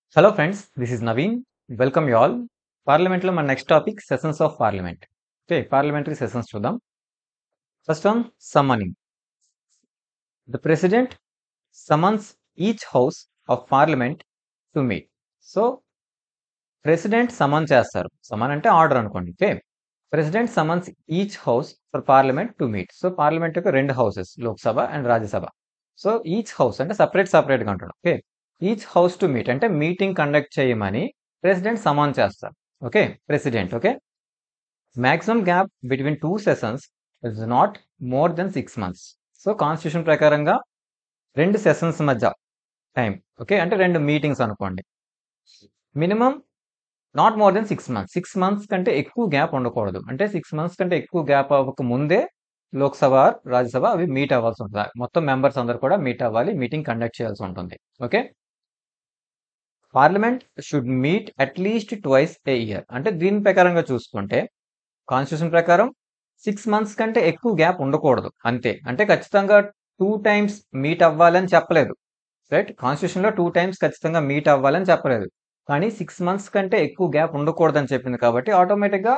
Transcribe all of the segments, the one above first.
Hello friends this is Naveen welcome you all పార్లమెంట్లో మన next topic sessions of parliament okay parliamentary sessions చూద్దాం first one summoning the president summons each house of parliament to meet so president summon చేస్తారు summon అంటే order అనుకోండి okay president summons each house for parliament to meet so parliament యొక్క రెండు houses Lok Sabha and Rajya Sabha so each house అంటే separate సపరేట్గా అంటాడు okay each house to meet అంటే meeting conduct చేయమని ప్రెసిడెంట్ సమాన్ చేస్తారు okay president okay maximum gap between two sessions is not more than six months so constitution ప్రకారంగా రెండు sessions మధ్య time okay అంటే రెండు మీటింగ్స్ అనుకోండి minimum not more than six months six months కంటే ఎక్కువ గ్యాప్ ఉండకూడదు అంటే సిక్స్ మంత్స్ కంటే ఎక్కువ గ్యాప్ అవ్వక ముందే లోక్సభ రాజ్యసభ అవి మీట్ అవ్వాల్సి ఉంటుంది మొత్తం మెంబర్స్ అందరు కూడా మీట్ అవ్వాలి మీటింగ్ కండక్ట్ చేయాల్సి ఉంటుంది okay parliament should meet at least twice a year అంటే దీని ప్రకారంగా చూసుకుంటే కాన్స్టిట్యూషన్ ప్రకారం సిక్స్ మంత్స్ కంటే ఎక్కువ గ్యాప్ ఉండకూడదు అంతే అంటే ఖచ్చితంగా టూ టైమ్స్ మీట్ అవ్వాలని చెప్పలేదు రైట్ కాన్స్టిట్యూషన్లో టూ టైమ్స్ ఖచ్చితంగా మీట్ అవ్వాలని చెప్పలేదు కానీ సిక్స్ మంత్స్ కంటే ఎక్కువ గ్యాప్ ఉండకూడదని చెప్పింది కాబట్టి ఆటోమేటిక్గా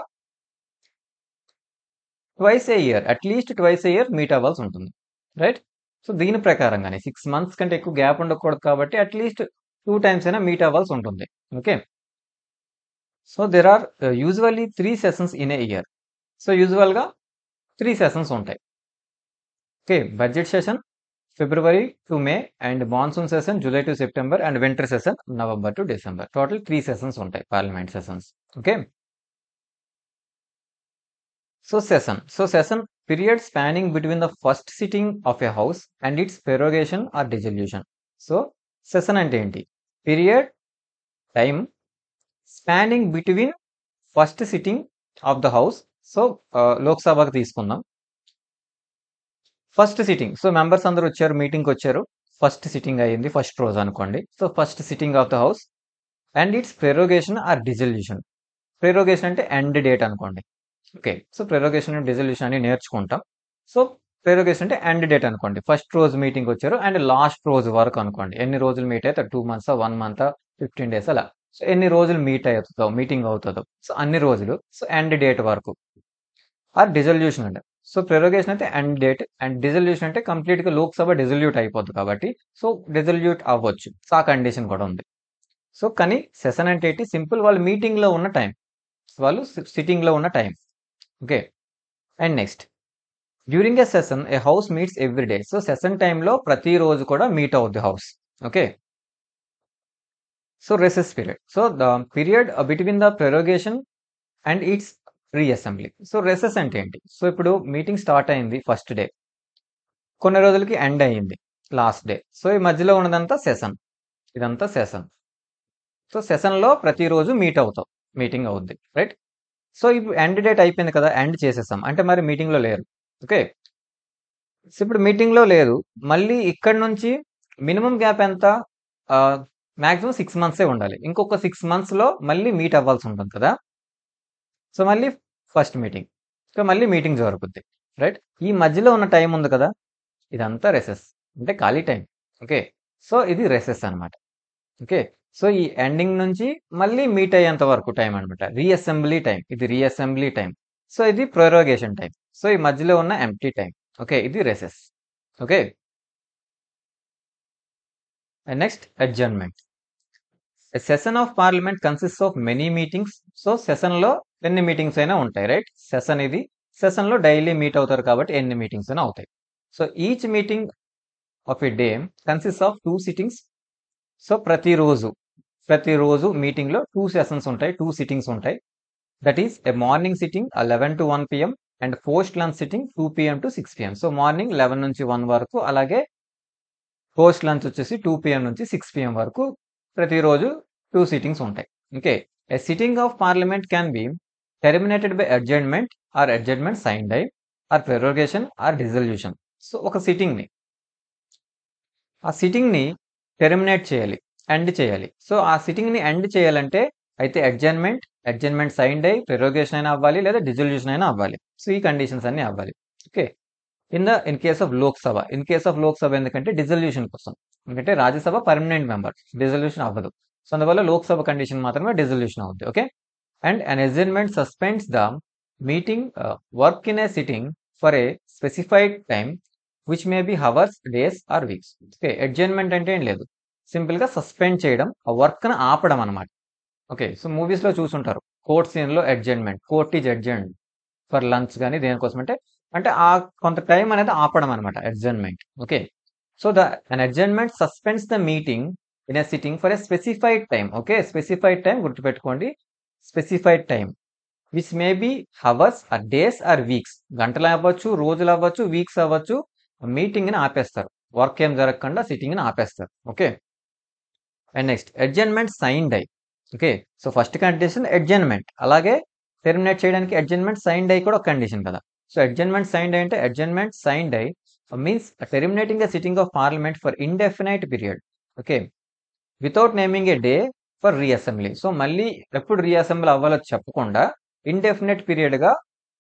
twice a year at least twice a year meet అవ్వాల్సి ఉంటుంది రైట్ సో దీని ప్రకారంగానే సిక్స్ మంత్స్ కంటే ఎక్కువ గ్యాప్ ఉండకూడదు కాబట్టి అట్లీస్ట్ టూ టైమ్స్ అయినా మీట్ అవ్వాల్సి ఉంటుంది okay so there are usually three sessions in a year so యూజువల్గా త్రీ సెషన్స్ ఉంటాయి okay budget session February to May and monsoon session July to September and winter session November to December total three sessions ఉంటాయి parliament sessions okay so session so session period spanning between the first sitting of a house and its prorogation or dissolution so session అంటే ఏంటి period time spanning between first sitting of the house so లోక్సభకు తీసుకుందాం first sitting so members అందరూ వచ్చారు మీటింగ్కి వచ్చారు first sitting అయ్యింది first రోజు అనుకోండి so first sitting of the house and its prorogation or dissolution prorogation అంటే ఎండ్ డేట్ అనుకోండి okay so prorogation and dissolution అని నేర్చుకుంటాం సో ప్రెరోగేషన్ అంటే ఎండ్ డేట్ అనుకోండి ఫస్ట్ రోజు మీటింగ్ వచ్చారు అండ్ లాస్ట్ రోజు వరకు అనుకోండి ఎన్ని రోజులు మీట్ అయితే two months one month fifteen days అలా సో ఎన్ని రోజులు మీట్ అవుతుందో మీటింగ్ అవుతుందో సో అన్ని రోజులు సో ఎండ్ డేట్ వరకు ఆర్ డిజల్యూషన్ అంటే సో ప్రెరోగేషన్ అయితే ఎండ్ డేట్ అండ్ డిజల్యూషన్ అంటే కంప్లీట్గా లోక్సభ డిజల్యూట్ అయిపోద్ది కాబట్టి సో డిజల్యూట్ అవ్వచ్చు సో ఆ కండిషన్ కూడా ఉంది సో కానీ సెషన్ అంటే ఏంటి సింపుల్ వాళ్ళు మీటింగ్లో ఉన్న టైం వాళ్ళు సిట్టింగ్లో ఉన్న time okay and next during a session a house meets every day so session టైంలో ప్రతిరోజు కూడా మీట్ అవుద్ది house okay so recess period so the period between the prorogation and its reassembly so recess అంటే ఏంటి so ఇప్పుడు meeting start అయింది first day కొన్ని రోజులకి ఎండ్ అయ్యింది లాస్ట్ డే సో ఈ మధ్యలో ఉన్నదంతా సెషన్ ఇదంతా సెషన్ సో సెషన్లో ప్రతిరోజు మీట్ అవుతాం మీటింగ్ అవుద్ది రైట్ సో ఇప్పుడు ఎండ్ డేట్ అయిపోయింది కదా ఎండ్ చేసేసాం అంటే మరి మీటింగ్లో లేరు ఓకే సో ఇప్పుడు మీటింగ్లో లేదు మళ్ళీ ఇక్కడ నుంచి మినిమం గ్యాప్ ఎంత మ్యాక్సిమం సిక్స్ మంత్సే ఉండాలి ఇంకొక సిక్స్ మంత్స్లో మళ్ళీ మీట్ అవ్వాల్సి ఉంటుంది కదా సో మళ్ళీ ఫస్ట్ మీటింగ్ సో మళ్ళీ మీటింగ్ జరుగుద్ది రైట్ ఈ మధ్యలో ఉన్న టైం ఉంది కదా ఇదంతా రెసెస్ అంటే ఖాళీ టైం ఓకే సో ఇది రెసెస్ అనమాట ఓకే సో ఈ ఎండింగ్ నుంచి మళ్ళీ మీట్ అయ్యేంత వరకు టైం అనమాట రీఅసెంబ్లీ టైం ఇది రీఅసెంబ్లీ టైం సో ఇది ప్రొరోగేషన్ టైం సో ఈ మధ్యలో ఉన్న ఎంటీ టైం ఓకే ఇది recess okay and next adjournment session of parliament consist of many meetings so సెషన్లో ఎన్ని మీటింగ్స్ అయినా ఉంటాయి రైట్ సెషన్ ఇది సెషన్లో డైలీ మీట్ అవుతారు కాబట్టి ఎన్ని మీటింగ్స్ అయినా అవుతాయి so each meeting of a day consist of two sittings so ప్రతిరోజు ప్రతిరోజు మీటింగ్లో టూ సెషన్స్ ఉంటాయి టూ సిట్టింగ్స్ ఉంటాయి that is a morning sitting eleven to one PM and post lunch sitting two PM to six PM so morning eleven నుంచి one వరకు అలాగే post lunch వచ్చేసి two PM నుంచి సిక్స్ పిఎం వరకు ప్రతిరోజు two sittings ఉంటాయి okay a sitting of parliament can be terminated by adjournment or adjournment sine die or prorogation or dissolution so ఒక సిట్టింగ్ని ఆ సిట్టింగ్ని టెర్మినేట్ చేయాలి ఎండ్ చేయాలి సో ఆ సిట్టింగ్ని ఎండ్ చేయాలంటే అయితే adjournment adjournment sine die prorogation అయినా అవ్వాలి లేదా డిజల్యూషన్ అయినా అవ్వాలి సో ఈ కండిషన్స్ అన్ని అవ్వాలి okay in the in case of Lok Sabha in case of Lok Sabha ఎందుకంటే డిజల్యూషన్ కోసం ఎందుకంటే రాజ్యసభ పర్మనెంట్ మెంబర్ డిజల్యూషన్ అవ్వదు సో అందువల్ల లోక్సభ కండిషన్ మాత్రమే డిజల్యూషన్ అవుద్ది okay and an adjournment suspends the meeting work in a sitting for a specified time which may be hours days or weeks okay adjournment అంటే ఏం లేదు simple గా suspend చేయడం ఆ వర్క్ ని ఆపడం అనమాట ఓకే సో మూవీస్ లో చూసుంటారు కోర్ట్ సీన్ లో adjournment court is adjourn for lunch కానీ దేనికోసం అంటే అంటే ఆ కొంత టైం అనేది ఆపడం అనమాట adjournment okay so the an adjournment suspends the meeting in a sitting for a specified time okay specified time గుర్తుపెట్టుకోండి specified time which may be hours or days or weeks గంటలు అవ్వచ్చు రోజులు అవ్వచ్చు వీక్స్ అవ్వచ్చు meeting ని ఆపేస్తారు work ఏం జరగకుండా సిట్టింగ్ ని ఆపేస్తారు okay and next adjournment sine die okay so first condition adjournment అలాగే టెర్మినేట్ చేయడానికి అడ్జైన్మెంట్ సైన్ డై కూడా ఒక కండిషన్ కదా సో అడ్జైన్మెంట్ సైన్ డై అంటే adjournment sine die means terminating the sitting of parliament for indefinite period okay without naming a day for reassembly so మళ్ళీ ఎప్పుడు రీఅసెంబ్లీ అవ్వాలో చెప్పకుండా ఇండెఫినెట్ పీరియడ్ గా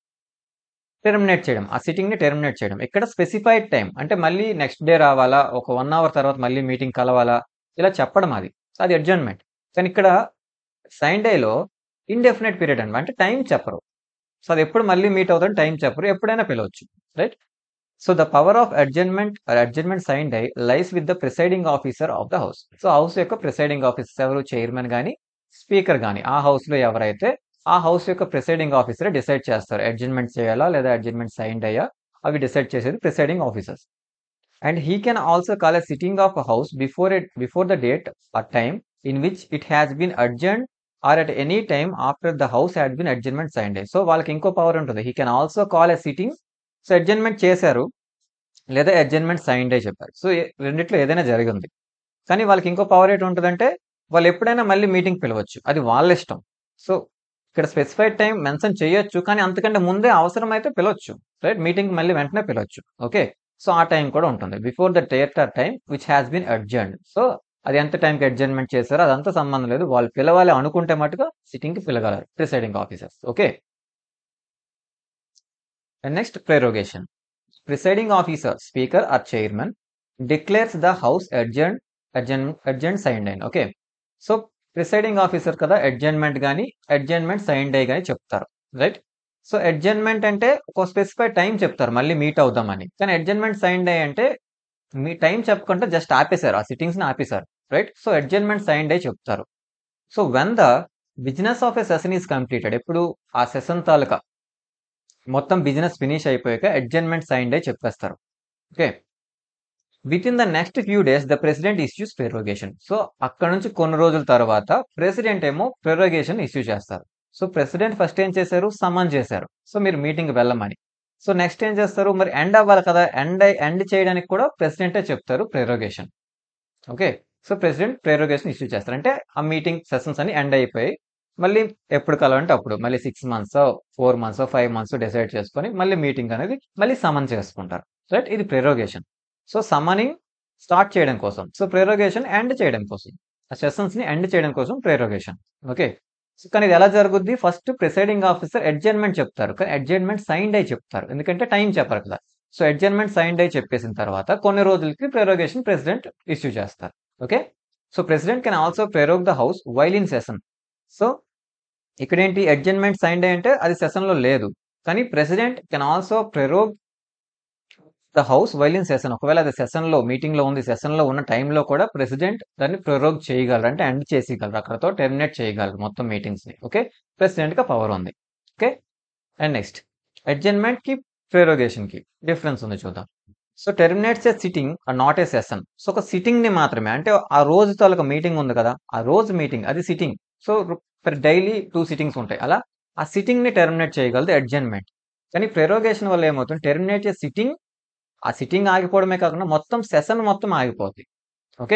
టెర్మినేట్ చేయడం ఆ సిట్టింగ్ ని టెర్మినేట్ చేయడం ఇక్కడ స్పెసిఫైడ్ టైం అంటే మళ్ళీ నెక్స్ట్ డే రావాలా ఒక వన్ అవర్ తర్వాత మళ్ళీ మీటింగ్ కలవాలా ఇలా చెప్పడం అది అది అడ్జర్న్మెంట్ కానీ ఇక్కడ సైన్ డేలో ఇండెఫినెట్ పీరియడ్ అనమాట అంటే టైం చెప్పరు సో అది ఎప్పుడు మళ్ళీ మీట్ అవుతుంది టైం చెప్పరు ఎప్పుడైనా పిలవచ్చు right so the power of adjournment adjournment sine die lies with the presiding officer of the house so house యొక్క ప్రిసైడింగ్ ఆఫీసర్ ఎవరు చైర్మన్ కానీ స్పీకర్ కానీ ఆ హౌస్ లో ఎవరైతే ఆ హౌస్ యొక్క ప్రిసైడింగ్ ఆఫీసర్ డిసైడ్ చేస్తారు అడ్జర్న్మెంట్ చేయాలా లేదా అడ్జర్న్మెంట్ సైన్ అయ్యా అవి డిసైడ్ చేసేది presiding officers and he can also call a sitting of house before it before the date or time in which it has been adjourned or at any time after the house had been adjournment sine die so వాళ్ళకి ఇంకో power ఉంటుంది he can also call a sitting so adjournment చేశారు లేదా adjournment sine die చెప్పారు so రెండిట్లో ఏదైనా జరిగింది కానీ వాళ్ళకి ఇంకో పవర్ ఏంటి ఉంటుందంటే వాళ్ళు ఎప్పుడైనా మళ్ళీ మీటింగ్ పిలవచ్చు అది వాళ్ళ ఇష్టం సో ఇక్కడ స్పెసిఫైడ్ టైం మెన్షన్ చేయొచ్చు కానీ అంతకంటే ముందే అవసరం అయితే పిలవచ్చు రైట్ మీటింగ్ మళ్ళీ వెంటనే పిలవచ్చు ఓకే సో ఆ టైం కూడా ఉంటుంది before the date or time which has been adjourn so అది ఎంత టైంకి అడ్జర్న్మెంట్ చేశారో అదంతా సంబంధం లేదు వాళ్ళు పిలవాలి అనుకుంటే మటుగా సిట్టింగ్ కి పిలగలరు presiding officers okay and next prorogation presiding officer speaker or chairman declares the house adjourn adjourn adjourn sine die okay so presiding officer కదా అడ్జర్న్మెంట్ కానీ అడ్జర్న్మెంట్ సైన్ డే కానీ చెప్తారు రైట్ సో అడ్జర్న్మెంట్ అంటే ఒక specified time చెప్తారు మళ్ళీ meet అవుదామని కానీ అడ్జర్న్మెంట్ సైన్ డే అంటే మీ టైం చెప్పకుండా జస్ట్ ఆపేశారు ఆ సిట్టింగ్స్ ని ఆపేశారు right so adjournment sine die చెప్తారు so when the business of a session is completed ఎప్పుడు ఆ సెషన్ తాలూకా మొత్తం బిజినెస్ ఫినిష్ అయిపోయాక అడ్జర్న్మెంట్ సైన్ డే చెప్పేస్తారు okay within the next few days the president issues prorogation so అక్కడ నుంచి కొన్ని రోజుల తర్వాత ప్రెసిడెంట్ ఏమో ప్రెరోగేషన్ ఇష్యూ చేస్తారు సో ప్రెసిడెంట్ ఫస్ట్ ఏం చేశారు సమన్ చేశారు సో మీరు మీటింగ్ వెళ్ళమని సో నెక్స్ట్ ఏం చేస్తారు మరి ఎండ్ అవ్వాలి కదా ఎండ్ ఎండ్ చేయడానికి కూడా ప్రెసిడెంటే చెప్తారు prorogation okay so president prorogation issue చేస్తారు అంటే ఆ మీటింగ్ సెషన్స్ అన్ని ఎండ్ అయిపోయి మళ్ళీ ఎప్పుడు కలవంటే అప్పుడు మళ్ళీ six months four months five months decide చేసుకొని మళ్ళీ మీటింగ్ అనేది మళ్ళీ సమన్ చేసుకుంటారు రైట్ ఇది ప్రెరోగేషన్ సో సమనింగ్ స్టార్ట్ చేయడం కోసం సో ప్రెరోగేషన్ ఎండ్ చేయడం కోసం ఆ సెషన్స్ ని ఎండ్ చేయడం కోసం ప్రెరోగేషన్ ఓకే సో కానీ ఇది ఎలా జరుగుద్ది ఫస్ట్ ప్రిసైడింగ్ ఆఫీసర్ అడ్జర్న్మెంట్ చెప్తారు కానీ అడ్జర్న్మెంట్ సైన్ డై చెప్తారు ఎందుకంటే టైం చెప్పరు కదా సో అడ్జర్న్మెంట్ సైన్ డై చెప్పేసిన తర్వాత కొన్ని రోజులకి ప్రెరోగేషన్ ప్రెసిడెంట్ ఇష్యూ చేస్తారు okay so president can also prorogue the house while in session so ఇక్కడ ఏంటి అడ్జర్న్మెంట్ సైన్ డే అంటే అది సెషన్ లో లేదు కానీ president can also prorogue the house while in session ఒకవేళ అది సెషన్ లో మీటింగ్ లో ఉంది సెషన్ లో ఉన్న టైంలో కూడా ప్రెసిడెంట్ దాన్ని ప్రెరోగ్ చేయగలరు అంటే ఎండ్ చేసేయగలరు అక్కడతో టెర్మినేట్ చేయగలరు మొత్తం మీటింగ్స్ ని ఓకే ప్రెసిడెంట్ గా పవర్ ఉంది ఓకే అండ్ నెక్స్ట్ అడ్జర్న్మెంట్ కి ప్రెరోగేషన్ కి డిఫరెన్స్ ఉంది చూద్దాం so terminates a sitting not a session so ఒక సిట్టింగ్ ని మాత్రమే అంటే ఆ రోజు తాలూకా మీటింగ్ ఉంది కదా ఆ రోజు మీటింగ్ అది sitting so daily two sittings ఉంటాయి అలా ఆ సిట్టింగ్ ని టెర్మినేట్ చేయగలదు అడ్జర్న్మెంట్ కానీ ప్రెరోగేషన్ వల్ల ఏమవుతుంది టెర్మినేట్ ఏ సిట్టింగ్ ఆ సిట్టింగ్ ఆగిపోవడమే కాకుండా మొత్తం సెషన్ మొత్తం ఆగిపోద్ది ఓకే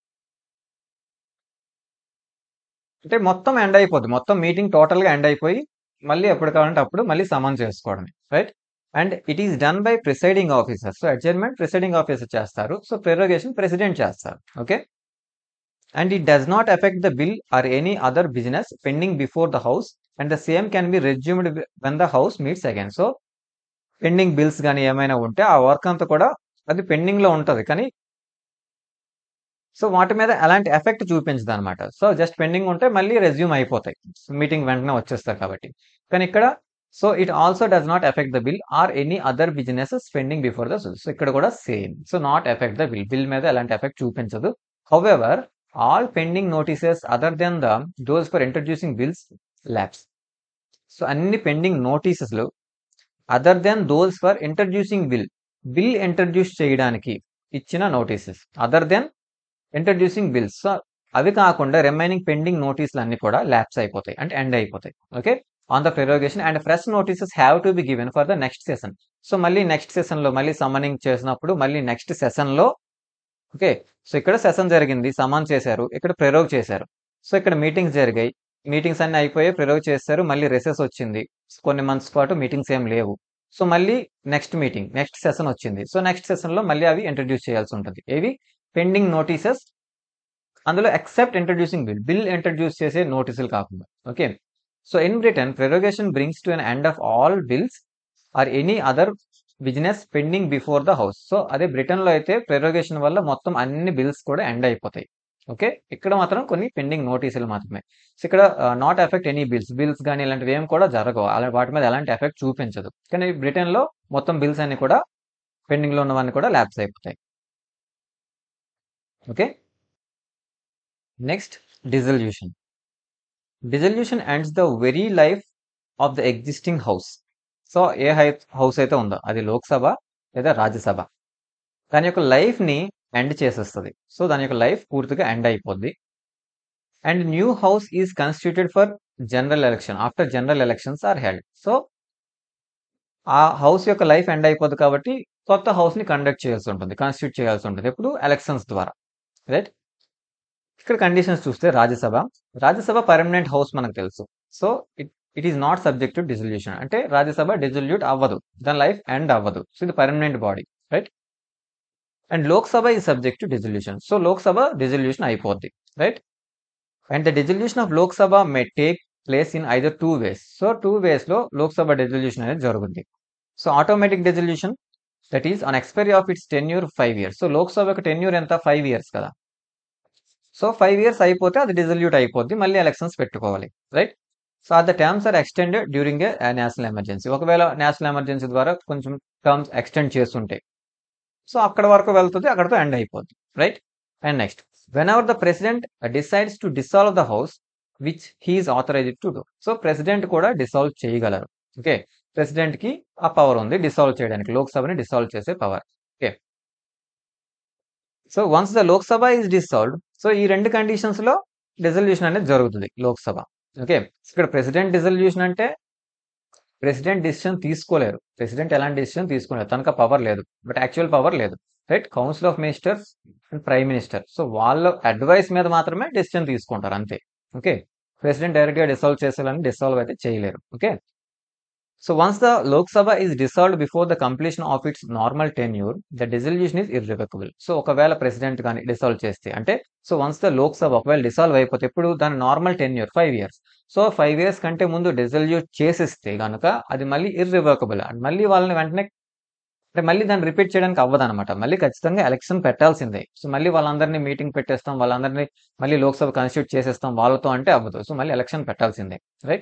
అంటే మొత్తం ఎండ్ అయిపోద్ది మొత్తం మీటింగ్ టోటల్ గా ఎండ్ అయిపోయి మళ్ళీ ఎప్పుడు కావాలంటే అప్పుడు మళ్ళీ సమన్ చేసుకోవడమే right and it is done by presiding officer so adjournment presiding officer చేస్తారు సో ప్రెరోగేషన్ ప్రెసిడెంట్ చేస్తారు okay and it does not affect the bill or any other business pending before the house and the same can be resumed when the house meets again so pending bills కానీ ఏమైనా ఉంటే ఆ work అంతా కూడా అది pending లో ఉంటది కానీ సో వాటి మీద ఎలాంటి ఎఫెక్ట్ చూపించదు అనమాట సో జస్ట్ పెండింగ్ ఉంటే మళ్ళీ రెజ్యూమ్ అయిపోతాయి మీటింగ్ వెంటనే వచ్చేస్తారు కాబట్టి కానీ ఇక్కడ so it also does not affect the bill or any other business pending before the so ఇక్కడ కూడా same so not affect the bill bill మీద ఎలాంటి ఎఫెక్ట్ చూపించదు however all pending notices other than the those for introducing bills lapse so అన్ని pending నోటీసెస్లు other than those for introducing bill bill introduce చేయడానికి ఇచ్చిన notices other than introducing bills so అవి కాకుండా remaining pending నోటీసులు అన్ని కూడా ల్యాప్స్ అయిపోతాయి అంటే ఎండ్ అయిపోతాయి okay on the prorogation and fresh notices have to be given for the next session so మళ్ళీ నెక్స్ట్ సెషన్లో మళ్ళీ సమనింగ్ చేసినప్పుడు మళ్ళీ నెక్స్ట్ సెషన్లో ఓకే సో ఇక్కడ సెషన్ జరిగింది సమాన్ చేశారు ఇక్కడ ప్రెరోగ్ చేశారు సో ఇక్కడ మీటింగ్స్ జరిగాయి మీటింగ్స్ అన్ని అయిపోయి ప్రెరోగ్ చేశారు మళ్ళీ రెసెస్ వచ్చింది కొన్ని మంత్స్ పాటు మీటింగ్స్ ఏం లేవు సో మళ్ళీ నెక్స్ట్ మీటింగ్ నెక్స్ట్ సెషన్ వచ్చింది సో నెక్స్ట్ సెషన్లో మళ్ళీ అవి ఇంట్రడ్యూస్ చేయాల్సి ఉంటుంది ఏవి పెండింగ్ నోటీసెస్ అందులో except introducing bill bill introduce చేసే నోటీసులు కాకుండా okay so in Britain prorogation brings to an end of all bills or any other business pending before the house so అదే బ్రిటన్లో అయితే ప్రెరోగేషన్ వల్ల మొత్తం అన్ని బిల్స్ కూడా ఎండ్ అయిపోతాయి ఓకే ఇక్కడ మాత్రం కొన్ని పెండింగ్ నోటీసులు మాత్రమే సో ఇక్కడ not affect any bills bills కానీ ఇలాంటివి ఏం కూడా జరగవు అలా వాటి మీద ఎలాంటి ఎఫెక్ట్ చూపించదు కానీ బ్రిటన్లో మొత్తం బిల్స్ అన్ని కూడా పెండింగ్లో ఉన్నవన్నీ కూడా ల్యాబ్స్ అయిపోతాయి okay next dissolution dissolution ends the very life of the existing house so ఏ హై హౌస్ అయితే ఉందో అది లోక్సభ లేదా రాజ్యసభ దాని యొక్క లైఫ్ని ఎండ్ చేసేస్తుంది సో దాని యొక్క లైఫ్ పూర్తిగా ఎండ్ అయిపోద్ది and new house is constituted for general election after general elections are held so ఆ హౌస్ యొక్క లైఫ్ ఎండ్ అయిపోద్ది కాబట్టి కొత్త హౌస్ని కండక్ట్ చేయాల్సి ఉంటుంది కాన్స్టిట్యూట్ చేయాల్సి ఉంటుంది ఎప్పుడు ఎలక్షన్స్ ద్వారా రైట్ ఇక్కడ కండిషన్స్ చూస్తే రాజ్యసభ రాజ్యసభ పర్మనెంట్ హౌస్ మనకు తెలుసు so it it is not subject to dissolution అంటే రాజ్యసభ డిజల్యూట్ అవ్వదు దాని లైఫ్ ఎండ్ అవ్వదు సో ఇది permanent body right and Lok Sabha is subject to dissolution so Lok Sabha dissolution అయిపోద్ది right and the dissolution of Lok Sabha may take place in either two ways so two వేస్లో Lok Sabha dissolution అనేది జరుగుతుంది so automatic dissolution that is on expiry of its tenure five years so Lok Sabha యొక్క tenure ఎంత five years కదా so five years అయిపోతే అది dissolute అయిపోద్ది మళ్ళీ ఎలక్షన్స్ పెట్టుకోవాలి right so or the terms are extended during a national emergency ఒకవేళ national emergency ద్వారా కొంచెం టర్మ్స్ ఎక్స్టెండ్ చేస్తుంటే సో అక్కడ వరకు వెళ్తుంది అక్కడతో ఎండ్ అయిపోద్ది right and next whenever the president decides to dissolve the house which he is authorised to do so president కూడా డిసాల్వ్ చేయగలరు ఓకే ప్రెసిడెంట్ కి ఆ పవర్ ఉంది డిసాల్వ్ చేయడానికి లోక్సభని డిసాల్వ్ చేసే power okay so once the Lok Sabha is dissolved so ఈ రెండు కండిషన్స్ లో డిజల్యూషన్ అనేది జరుగుతుంది లోక్సభ ఓకే ఇక్కడ ప్రెసిడెంట్ డిజల్యూషన్ అంటే ప్రెసిడెంట్ డిసిషన్ తీసుకోలేరు ప్రెసిడెంట్ ఎలాంటి డిసిషన్ తీసుకోలేరు తనకు పవర్ లేదు బట్ యాక్చువల్ పవర్ లేదు right council of ministers and prime minister so వాళ్ళ అడ్వైస్ మీద మాత్రమే డిసిషన్ తీసుకుంటారు అంతే ఓకే ప్రెసిడెంట్ డైరెక్ట్గా డిసాల్వ్ చేసేయాలని డిసాల్వ్ అయితే చేయలేరు okay so once the Lok Sabha is dissolved before the completion of its normal tenure the dissolution is irrevocable so ఒకవేళ ప్రెసిడెంట్ కానీ డిసాల్వ్ చేస్తే అంటే సో వన్స్ ద లోక్సభ ఒకవేళ డిసాల్వ్ అయిపోతే ఇప్పుడు దాని normal tenure five years so five years కంటే ముందు డిజల్యూట్ చేసేస్తే కనుక అది మళ్ళీ ఇర్రివకబుల్ అండ్ మళ్ళీ వాళ్ళని వెంటనే అంటే మళ్ళీ దాన్ని రిపీట్ చేయడానికి అవ్వదు అనమాట మళ్ళీ ఖచ్చితంగా ఎలక్షన్ పెట్టాల్సిందే సో మళ్ళీ వాళ్ళందరినీ మీటింగ్ పెట్టేస్తాం వాళ్ళందరినీ మళ్ళీ లోక్సభ కాన్స్టిట్యూట్ చేసేస్తాం వాళ్ళతో అంటే అవ్వదు సో మళ్ళీ ఎలక్షన్ పెట్టాల్సిందే right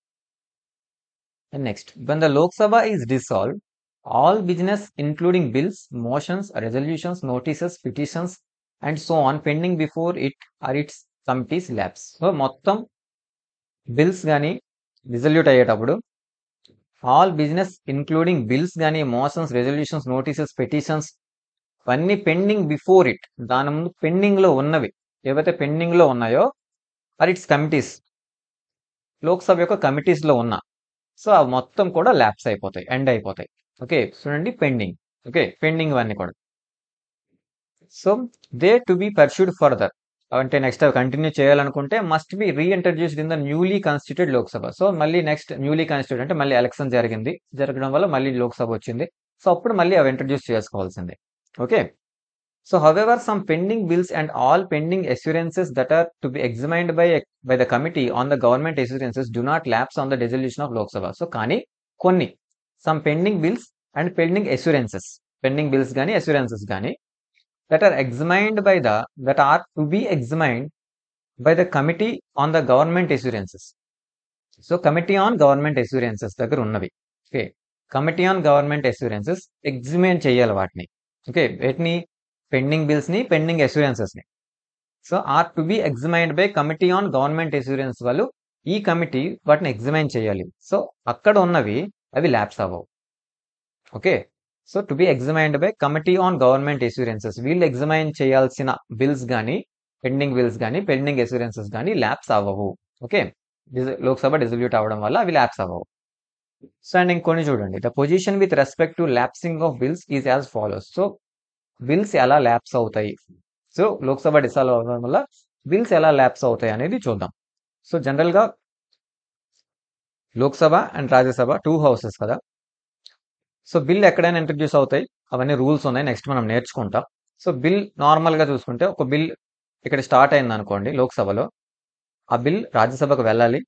And next, when the Lok Sabha is dissolved, all business, including bills, motions, resolutions, notices, petitions, and so on, pending before it or its committees lapse. So మొత్తం bills కానీ resolute అయ్యేటప్పుడు all business including bills కానీ motions resolutions notices petitions అవన్నీ pending before it దాని ముందు పెండింగ్లో ఉన్నవి ఏవైతే పెండింగ్లో ఉన్నాయో ఆర్ ఇట్స్ కమిటీస్ లోక్సభ యొక్క కమిటీస్లో ఉన్న సో అవి మొత్తం కూడా ల్యాప్స్ అయిపోతాయి ఎండ్ అయిపోతాయి ఓకే చూడండి పెండింగ్ ఓకే పెండింగ్ అన్నీ కూడా so they to be pursued further అంటే నెక్స్ట్ అవి కంటిన్యూ చేయాలనుకుంటే must be reintroduced in the newly constituted Lok Sabha so మళ్ళీ నెక్స్ట్ న్యూలీ కాన్స్టిట్యూట్ అంటే మళ్ళీ ఎలక్షన్ జరిగింది జరగడం వల్ల మళ్ళీ లోక్సభ వచ్చింది సో అప్పుడు మళ్ళీ అవి ఇంట్రడ్యూస్ చేసుకోవాల్సిందే okay so however some pending bills and all pending assurances that are to be examined by by the committee on the government assurances do not lapse on the dissolution of Lok Sabha so కానీ కొన్ని some pending bills and pending assurances pending bills కానీ assurances కానీ that are examined by the that are to be examined by the committee on the government assurances so committee on government assurances దగ్గర ఉన్నవి okay committee on government assurances examine చేయాలి వాటిని okay వీటిని pending bills ని pending assurances ని so are to be examined by committee on government assurance వాళ్ళు ఈ committee వాటిని ఎగ్జిమైన్ చేయాలి సో అక్కడ ఉన్నవి అవి ల్యాబ్స్ అవ్వవు okay so to be examined by committee on government assurances వీళ్ళు ఎగ్జిమైన్ చేయాల్సిన బిల్స్ కానీ పెండింగ్ బిల్స్ కానీ పెండింగ్ అస్యూరెన్సెస్ కానీ ల్యాబ్స్ అవ్వవు ఓకే లోక్సభ డిజల్యూట్ అవ్వడం వల్ల అవి ల్యాబ్స్ అవ్వవు సో అండ్ ఇంకొన్ని చూడండి the position with respect to lapsing of bills is as follows so bills ఎలా ల్యాప్స్ అవుతాయి సో లోక్సభ డిసాల్వ్ అవ్వడం వల్ల బిల్స్ ఎలా ల్యాప్స్ అవుతాయి అనేది చూద్దాం సో జనరల్గా Lok Sabha and Rajya Sabha two houses కదా సో బిల్ ఎక్కడైనా ఇంట్రడ్యూస్ అవుతాయి అవన్నీ రూల్స్ ఉన్నాయి నెక్స్ట్ మనం నేర్చుకుంటాం సో బిల్ నార్మల్గా చూసుకుంటే ఒక బిల్ ఇక్కడ స్టార్ట్ అయింది అనుకోండి లోక్సభలో ఆ బిల్ రాజ్యసభకు వెళ్ళాలి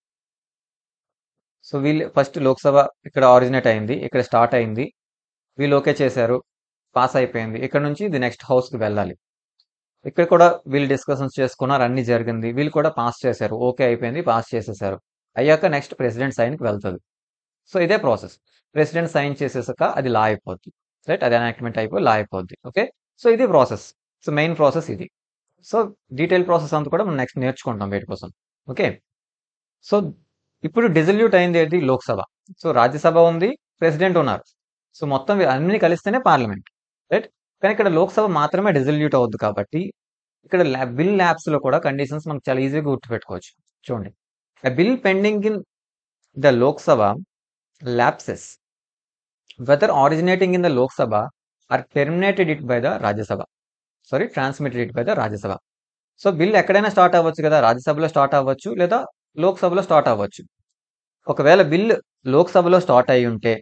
సో వీళ్ళు ఫస్ట్ లోక్సభ ఇక్కడ ఆరిజినేట్ అయింది ఇక్కడ స్టార్ట్ అయింది వీళ్ళు ఓకే చేశారు పాస్ అయిపోయింది ఇక్కడ నుంచి ఇది నెక్స్ట్ హౌస్కి వెళ్ళాలి ఇక్కడ కూడా వీళ్ళు డిస్కషన్స్ చేసుకున్నారు అన్ని జరిగింది వీళ్ళు కూడా పాస్ చేశారు ఓకే అయిపోయింది పాస్ చేసేసారు అయ్యాక నెక్స్ట్ ప్రెసిడెంట్ సైన్కి వెళ్తుంది సో ఇదే ప్రాసెస్ ప్రెసిడెంట్ సైన్ చేసేసాక అది లా అయిపోద్ది రైట్ అది ఎనాక్ట్మెంట్ అయిపోయి లా అయిపోద్ది ఓకే సో ఇది ప్రాసెస్ సో మెయిన్ ప్రాసెస్ ఇది సో డీటెయిల్ ప్రాసెస్ అంతా కూడా మనం నెక్స్ట్ నేర్చుకుంటాం వీటి కోసం ఓకే సో ఇప్పుడు డిజల్యూట్ అయింది ఏంటి లోక్సభ సో రాజ్యసభ ఉంది ప్రెసిడెంట్ ఉన్నారు సో మొత్తం అన్ని కలిస్తేనే పార్లమెంట్ రైట్ కానీ ఇక్కడ లోక్సభ మాత్రమే డిజల్యూట్ అవుద్ది కాబట్టి ఇక్కడ బిల్ ల్యాబ్స్ లో కూడా కండిషన్స్ మనకు చాలా ఈజీగా గుర్తుపెట్టుకోవచ్చు చూడండి bill pending in the Lok Sabha lapses whether originating in the Lok Sabha or terminated it by the Rajya Sabha sorry transmitted it by the Rajya Sabha so bill ఎక్కడైనా స్టార్ట్ అవ్వచ్చు కదా రాజ్యసభలో స్టార్ట్ అవ్వచ్చు లేదా లోక్సభలో స్టార్ట్ అవ్వచ్చు ఒకవేళ బిల్ లోక్సభలో స్టార్ట్ అయి ఉంటే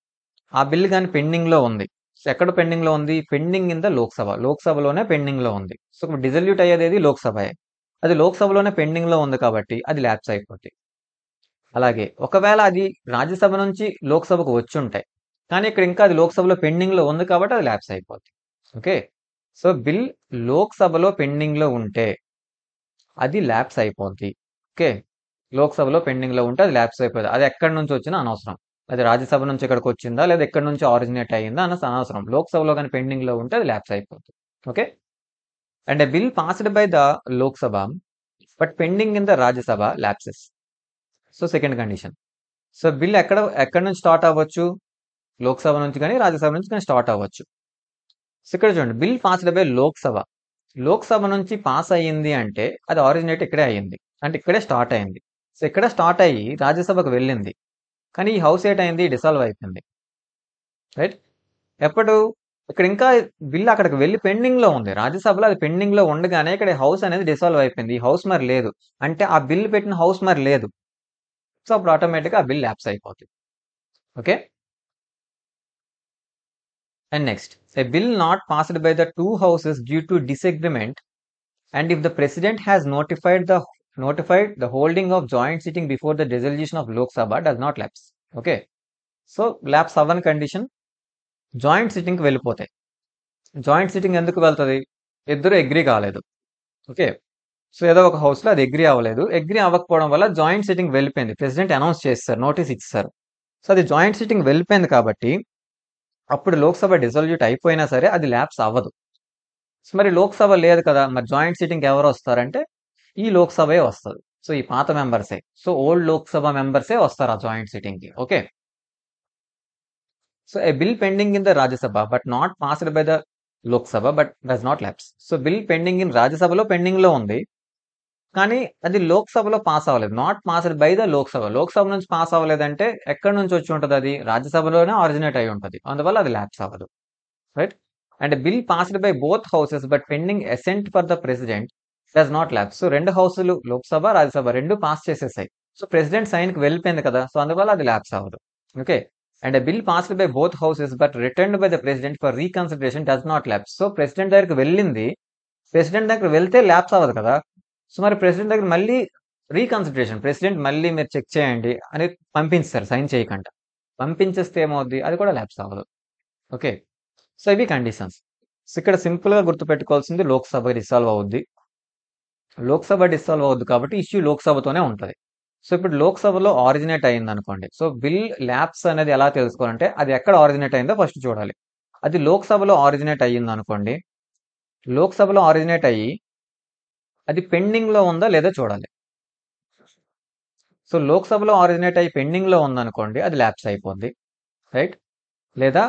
ఆ బిల్ కానీ పెండింగ్ లో ఉంది సో ఎక్కడ పెండింగ్ లో ఉంది పెండింగ్ ఇన్ ద లోక్సభ లోక్సభలోనే పెండింగ్ లో ఉంది సో డిజల్యూట్ అయ్యేది లోక్సభయే అది లోక్సభలోనే పెండింగ్ లో ఉంది కాబట్టి అది ల్యాప్స్ అయిపోతుంది అలాగే ఒకవేళ అది రాజ్యసభ నుంచి లోక్సభకు వచ్చి ఉంటాయి కానీ ఇక్కడ ఇంకా అది లోక్సభలో పెండింగ్ లో ఉంది కాబట్టి అది ల్యాప్స్ అయిపోతుంది ఓకే సో బిల్ లోక్సభలో పెండింగ్ లో ఉంటే అది ల్యాప్స్ అయిపోద్ది ఓకే లోక్సభలో పెండింగ్ లో ఉంటే అది ల్యాప్స్ అయిపోతుంది అది ఎక్కడి నుంచి వచ్చినా అనవసరం అది రాజ్యసభ నుంచి ఇక్కడికి వచ్చిందా లేదా ఎక్కడి నుంచి ఆరిజినేట్ అయ్యిందా అన్న అనవసరం లోక్సభలో కానీ పెండింగ్ లో ఉంటే అది ల్యాప్స్ అయిపోతుంది okay and bill passed by the Lok Sabha but pending in the Rajya Sabha lapses so second condition so bill ఎక్కడ ఎక్కడి నుంచి స్టార్ట్ అవ్వచ్చు లోక్సభ నుంచి కానీ రాజ్యసభ నుంచి కానీ స్టార్ట్ అవ్వచ్చు సో ఇక్కడ చూడండి bill passed by Lok Sabha Lok Sabha నుంచి పాస్ అయ్యింది అంటే అది ఆరిజినేట్ ఇక్కడే అయ్యింది అంటే ఇక్కడే స్టార్ట్ అయింది సో ఇక్కడ స్టార్ట్ అయ్యి రాజ్యసభకు వెళ్ళింది కానీ ఈ హౌస్ ఏటైంది డిసాల్వ్ అయిపోయింది రైట్ ఎప్పుడు ఇక్కడ ఇంకా బిల్ అక్కడికి వెళ్ళి పెండింగ్ లో ఉంది రాజ్యసభలో అది పెండింగ్ లో ఉండగానే ఇక్కడ హౌస్ అనేది డిసాల్వ్ అయిపోయింది ఈ హౌస్ మరి లేదు అంటే ఆ బిల్ పెట్టిన హౌస్ మరి లేదు సో అప్పుడు ఆటోమేటిక్గా ఆ బిల్ ల్యాప్స్ అయిపోతుంది okay and next a bill not passed by the two houses due to disagreement and if the president has notified the notified the holding of joint sitting before the dissolution of Lok Sabha does not lapse. Okay. So lapse అవ్వని condition joint సిట్టింగ్కి వెళ్ళిపోతాయి joint sitting ఎందుకు వెళ్తుంది ఇద్దరు agri కాలేదు okay so ఏదో ఒక హౌస్లో అది అగ్రి అవ్వలేదు అగ్రి అవ్వకపోవడం వల్ల జాయింట్ సిట్టింగ్ వెళ్ళిపోయింది ప్రెసిడెంట్ అనౌన్స్ చేస్తారు నోటీస్ ఇచ్చారు సో అది జాయింట్ సిట్టింగ్ వెళ్ళిపోయింది కాబట్టి అప్పుడు లోక్సభ డిజల్యూట్ అయిపోయినా సరే అది ల్యాప్స్ అవ్వదు సో మరి లోక్సభ లేదు కదా మరి జాయింట్ సిట్టింగ్ ఎవరు వస్తారంటే ఈ లోక్సభే వస్తుంది సో ఈ పాత మెంబర్సే సో ఓల్డ్ లోక్సభ మెంబర్సే వస్తారు ఆ జాయింట్ సిట్టింగ్కి okay so a bill pending in the Rajya Sabha but not passed by the Lok Sabha but does not lapse so bill pending in రాజ్యసభలో పెండింగ్ లో ఉంది కానీ అది లోక్సభలో పాస్ అవ్వలేదు not passed by the Lok Sabha Lok Sabha నుంచి పాస్ అవ్వలేదంటే ఎక్కడి నుంచి వచ్చి ఉంటుంది అది రాజ్యసభలోనే ఆరిజినేట్ అయి ఉంటుంది అందువల్ల అది ల్యాప్స్ అవ్వదు right and bill passed by both houses but pending assent for the president does not lapse so రెండు హౌసులు లోక్సభ రాజ్యసభ రెండు పాస్ చేసేసాయి సో ప్రెసిడెంట్ సైన్కి వెళ్ళిపోయింది కదా సో అందువల్ల అది ల్యాప్స్ అవ్వదు okay and bill passed by both houses but return by the president for reconsideration does not lapse so president దగ్గరికి వెళ్ళింది ప్రెసిడెంట్ దగ్గర వెళ్తే ల్యాప్స్ అవ్వదు కదా సో మరి ప్రెసిడెంట్ దగ్గర మళ్ళీ రీకన్సిడరేషన్ ప్రెసిడెంట్ మళ్ళీ మీరు చెక్ చేయండి అని పంపించారు సైన్ చేయకుండా పంపించేస్తే ఏమవుద్ది అది కూడా ల్యాప్స్ అవ్వదు ఓకే సో ఇవి కండిషన్స్ సో ఇక్కడ సింపుల్ గా గుర్తుపెట్టుకోవాల్సింది లోక్సభ డిసాల్వ్ అవుద్ది లోక్సభ డిసాల్వ్ అవుద్ది కాబట్టి ఇష్యూ లోక్సభతోనే ఉంటుంది సో ఇప్పుడు లోక్సభలో ఆరిజినేట్ అయింది అనుకోండి సో బిల్ ల్యాబ్స్ అనేది ఎలా తెలుసుకోవాలంటే అది ఎక్కడ ఆరిజినేట్ అయిందో ఫస్ట్ చూడాలి అది లోక్సభలో ఆరిజినేట్ అయ్యింది అనుకోండి లోక్సభలో ఆరిజినేట్ అయ్యి అది పెండింగ్ లో ఉందా లేదా చూడాలి సో లోక్సభలో ఆరిజినేట్ అయ్యి పెండింగ్ లో ఉందనుకోండి అది ల్యాప్స్ అయిపోద్ది రైట్ లేదా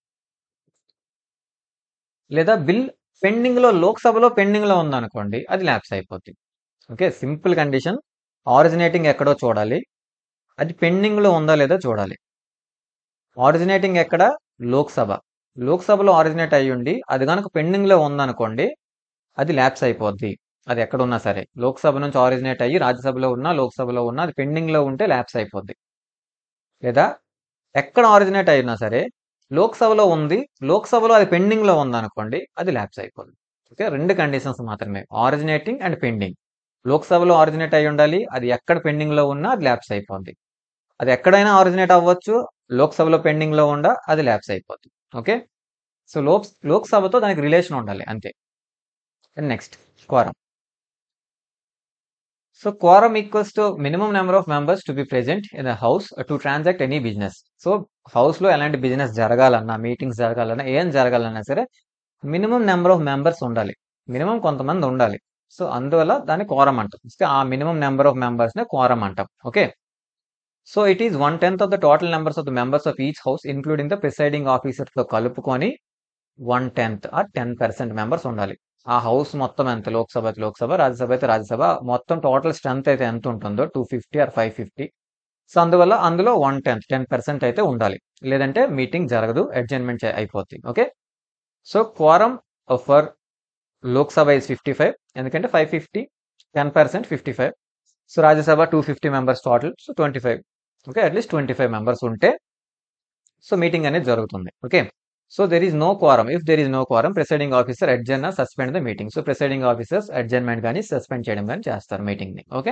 లేదా బిల్ పెండింగ్ లో లోక్సభలో పెండింగ్ లో ఉందనుకోండి అది ల్యాప్స్ అయిపోద్ది ఓకే సింపుల్ కండిషన్ ఆరిజినేటింగ్ ఎక్కడో చూడాలి అది పెండింగ్ లో ఉందా లేదా చూడాలి ఆరిజినేటింగ్ ఎక్కడ లోక్సభ లోక్సభలో ఆరిజినేట్ అయ్యి ఉండి అది కనుక పెండింగ్ లో ఉందనుకోండి అది ల్యాప్స్ అయిపోద్ది అది ఎక్కడ ఉన్నా సరే లోక్సభ నుంచి ఆరిజినేట్ అయ్యి రాజ్యసభలో ఉన్నా లోక్సభలో ఉన్నా అది పెండింగ్ లో ఉంటే ల్యాప్స్ అయిపోద్ది లేదా ఎక్కడ ఆరిజినేట్ అయినా సరే లోక్సభలో ఉంది లోక్సభలో అది పెండింగ్ లో ఉందనుకోండి అది ల్యాప్స్ అయిపోద్ది ఓకే రెండు కండిషన్స్ మాత్రమే ఆరిజినేటింగ్ అండ్ పెండింగ్ లోక్సభలో ఆరిజినేట్ అయి ఉండాలి అది ఎక్కడ పెండింగ్ లో ఉన్నా అది ల్యాప్స్ అయిపోద్ది అది ఎక్కడైనా ఆరిజినేట్ అవ్వచ్చు లోక్సభలో పెండింగ్ లో ఉండా అది ల్యాప్స్ అయిపోద్ది ఓకే సో లోక్ లోక్సభతో దానికి రిలేషన్ ఉండాలి అంతే and next quorum so quorum equals to minimum number of members to be present in a house to transact any business. So house లో ఎలాంటి బిజినెస్ జరగాలన్నా మీటింగ్స్ జరగాలన్నా ఏం జరగాలన్నా సరే మినిమం నెంబర్ ఆఫ్ మెంబర్స్ ఉండాలి మినిమం కొంతమంది ఉండాలి సో అందువల్ల దాన్ని కోరం అంటాం సో ఆ మినిమం నెంబర్ ఆఫ్ మెంబర్స్ నే కోరం అంటాం okay so it is one tenth of the total numbers of the members of each house including the presiding officer తో కలుపుకొని one tenth or ten percent members ఉండాలి ఆ house మొత్తం ఎంత లోక్సభ అయితే లోక్సభ రాజ్యసభ అయితే రాజ్యసభ మొత్తం టోటల్ స్ట్రెంత్ అయితే ఎంత ఉంటుందో two fifty or five fifty so అందువల్ల అందులో వన్ టెన్త్ టెన్ పర్సెంట్ అయితే ఉండాలి లేదంటే మీటింగ్ జరగదు అడ్జైన్మెంట్ అయిపోతుంది okay so quorum for Lok Sabha is fifty five ఎందుకంటే five fifty ten percent fifty five so Rajya Sabha two fifty members total so twenty five okay at least twenty five members ఉంటే so meeting అనేది జరుగుతుంది okay so there is no quorum if there is no quorum presiding officer adjourn suspend the meeting so presiding officers adjournment కానీ suspend చేయడం కానీ చేస్తారు meeting ని okay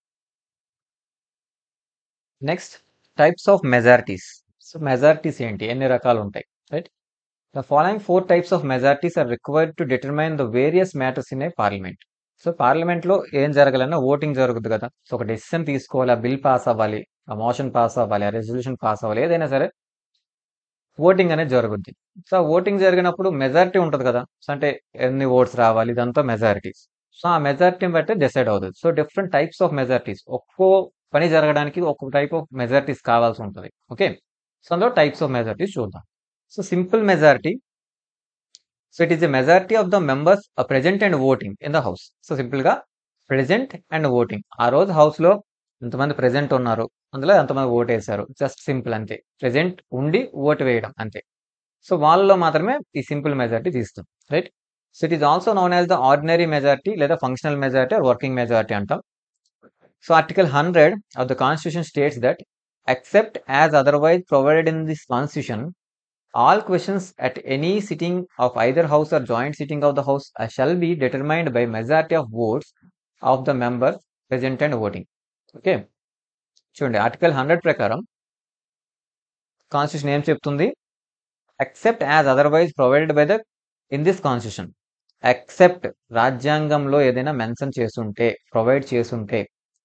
next types of majorities so majorities ఏంటి ఎన్ని రకాలు ఉంటాయి right the following four types of majorities are required to determine the various matters in a parliament so parliament లో ఏం జరగాలన్నా ఓటింగ్ జరుగుతుంది కదా సో ఒక డెసిషన్ తీసుకోవాలి ఆ బిల్ పాస్ అవ్వాలి ఆ మోషన్ పాస్ అవ్వాలి ఆ రెజల్యూషన్ పాస్ అవ్వాలి ఏదైనా సరే ఓటింగ్ అనేది జరుగుద్ది సో ఓటింగ్ జరిగినప్పుడు మెజారిటీ ఉంటుంది కదా సో అంటే ఎన్ని ఓట్స్ రావాలి ఇదంతా మెజారిటీస్ సో ఆ మెజారిటీని బట్టి డిసైడ్ అవుతుంది so different types of majorities ఒక్కో పని జరగడానికి ఒక్కొక్క టైప్ ఆఫ్ మెజారిటీస్ కావాల్సి ఉంటుంది ఓకే సో అందులో టైప్స్ ఆఫ్ మెజారిటీస్ చూద్దాం so simple majority so it is a majority of the members present and voting in the house so simple గా present and voting ఆ రోజు హౌస్ లో ఎంతమంది present ఉన్నారు అందులో ఎంతమంది ఓట్ వేశారు జస్ట్ సింపుల్ అంతే ప్రెజెంట్ ఉండి ఓటు వేయడం అంతే సో వాళ్ళలో మాత్రమే ఈ సింపుల్ మెజారిటీ తీస్తాం right so it is also known as the ordinary majority లేదా functional majority or working majority అంటాం so article hundred of the constitution states that except as otherwise provided in this constitution all questions at any sitting of either house or joint sitting of the house uh, shall be determined by majority of votes of the members present and voting okay చూడండి article hundred ప్రకారం constitution ఏం చెప్తుంది except as otherwise provided by the in this constitution except రాజ్యాంగంలో ఏదైనా mention చేస్తుంటే provide చేసుంటే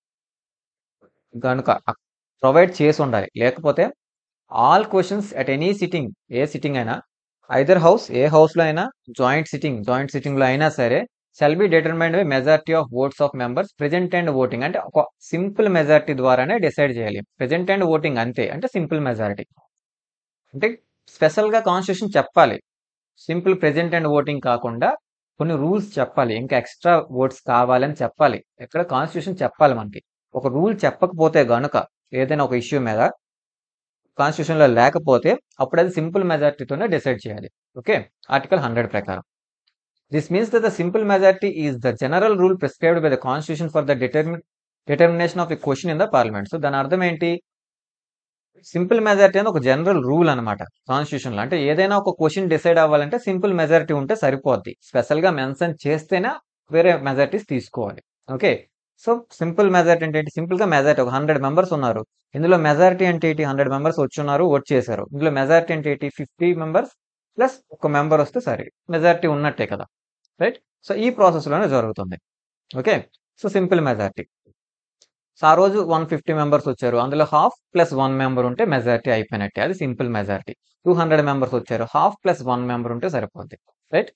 కనుక provide చేసి ఉండాలి లేకపోతే all questions at any sitting ఏ సిట్టింగ్ అయినా ఐదర్ హౌస్ ఏ హౌస్ లో అయినా జాయింట్ సిట్టింగ్ జాయింట్ సిట్టింగ్ లో అయినా సరే shall be determined by majority of votes of members present and voting అంటే ఒక సింపుల్ మెజారిటీ ద్వారానే డిసైడ్ చేయాలి ప్రెజెంట్ అండ్ ఓటింగ్ అంతే అంటే సింపుల్ మెజారిటీ అంటే స్పెషల్ గా కాన్స్టిట్యూషన్ చెప్పాలి సింపుల్ ప్రెజెంట్ అండ్ ఓటింగ్ కాకుండా కొన్ని రూల్స్ చెప్పాలి ఇంకా ఎక్స్ట్రా ఓట్స్ కావాలని చెప్పాలి ఎక్కడ కాన్స్టిట్యూషన్ చెప్పాలి మనకి ఒక రూల్ చెప్పకపోతే గనుక ఏదైనా ఒక ఇష్యూ మీద కాన్స్టిట్యూషన్ లో లేకపోతే అప్పుడు అది సింపుల్ మెజారిటీతోనే డిసైడ్ చేయాలి ఓకే ఆర్టికల్ హండ్రెడ్ ప్రకారం this means that the simple majority is the general rule prescribed by the constitution for the డిటర్మి determination of a question in the parliament so దాని అర్థం ఏంటి సింపుల్ మెజారిటీ అనేది ఒక general rule అనమాట constitution లో అంటే ఏదైనా ఒక క్వశ్చన్ డిసైడ్ అవ్వాలంటే సింపుల్ మెజారిటీ ఉంటే సరిపోద్ది స్పెషల్ గా మెన్షన్ చేస్తేనే వేరే మెజారిటీస్ తీసుకోవాలి ఓకే సో సింపుల్ మెజారిటీ అంటే ఏంటి సింపుల్ గా మెజారిటీ ఒక హండ్రెడ్ మెంబర్స్ ఉన్నారు ఇందులో మెజారిటీ అంటే ఏంటి హండ్రెడ్ మెంబర్స్ వచ్చున్నారు ఓట్ చేశారు ఇందులో మెజారిటీ అంటే ఏంటి ఫిఫ్టీ మెంబర్స్ ప్లస్ ఒక మెంబర్ వస్తే సరే మెజారిటీ ఉన్నట్టే కదా రైట్ సో ఈ ప్రాసెస్లోనే జరుగుతుంది okay so simple majority so ఆ రోజు వన్ ఫిఫ్టీ మెంబర్స్ వచ్చారు అందులో హాఫ్ ప్లస్ వన్ మెంబర్ ఉంటే మెజారిటీ అయిపోయినట్టే అది simple majority two hundred members వచ్చారు హాఫ్ ప్లస్ వన్ మెంబర్ ఉంటే సరిపోద్ది right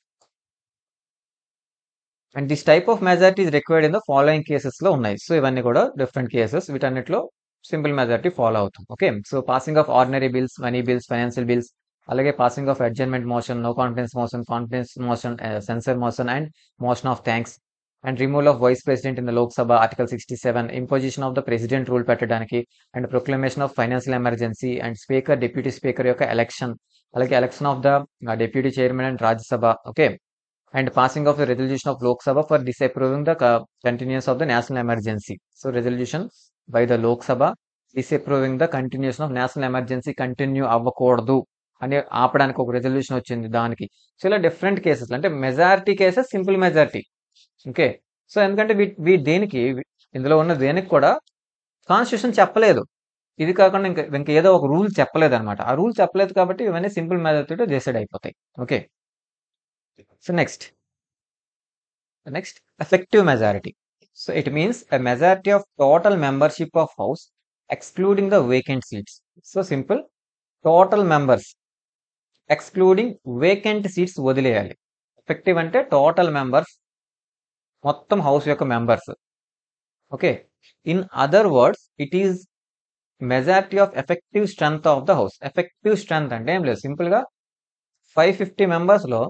and this type of majority is required in the following cases లో ఉన్నాయి సో ఇవన్నీ కూడా డిఫరెంట్ కేసెస్ వీటన్నిటిలో సింపుల్ మెజారిటీ ఫాలో అవుతాం okay so passing of ordinary bills money bills financial bills అలాగే passing of adjournment motion no confidence motion confidence motion censure motion and motion of thanks and removal of vice president in the Lok Sabha article sixty seven imposition of the president rule పెట్టడానికి and proclamation of financial emergency and speaker deputy speaker యొక్క election అలాగే election of the deputy chairman and Rajya Sabha okay and passing of the resolution of Lok Sabha for disapproving the continues of the national emergency so resolution by the Lok Sabha disapproving the continuation of national emergency continue అవ్వకూడదు అని ఆపడానికి ఒక resolution వచ్చింది దానికి so ఇలా different cases అంటే majority cases simple majority okay so ఎందుకంటే we we దేనికి ఇందులో ఉన్న దేనికి కూడా కాన్స్టిట్యూషన్ చెప్పలేదు ఇది కాకుండా ఇంకా ఇంకా ఏదో ఒక రూల్ చెప్పలేదు అనమాట ఆ రూల్ చెప్పలేదు కాబట్టి ఇవన్నీ సింపుల్ మెజారిటీతో డిసైడ్ అయిపోతాయి okay so next next effective majority so it means a majority of total membership of house excluding the vacant seats so simple total members excluding vacant seats వదిలేయాలి effective అంటే total members మొత్తం house యొక్క members okay in other words it is majority of effective strength of the house effective strength అంటే ఏం లేదు simple గా five fifty members లో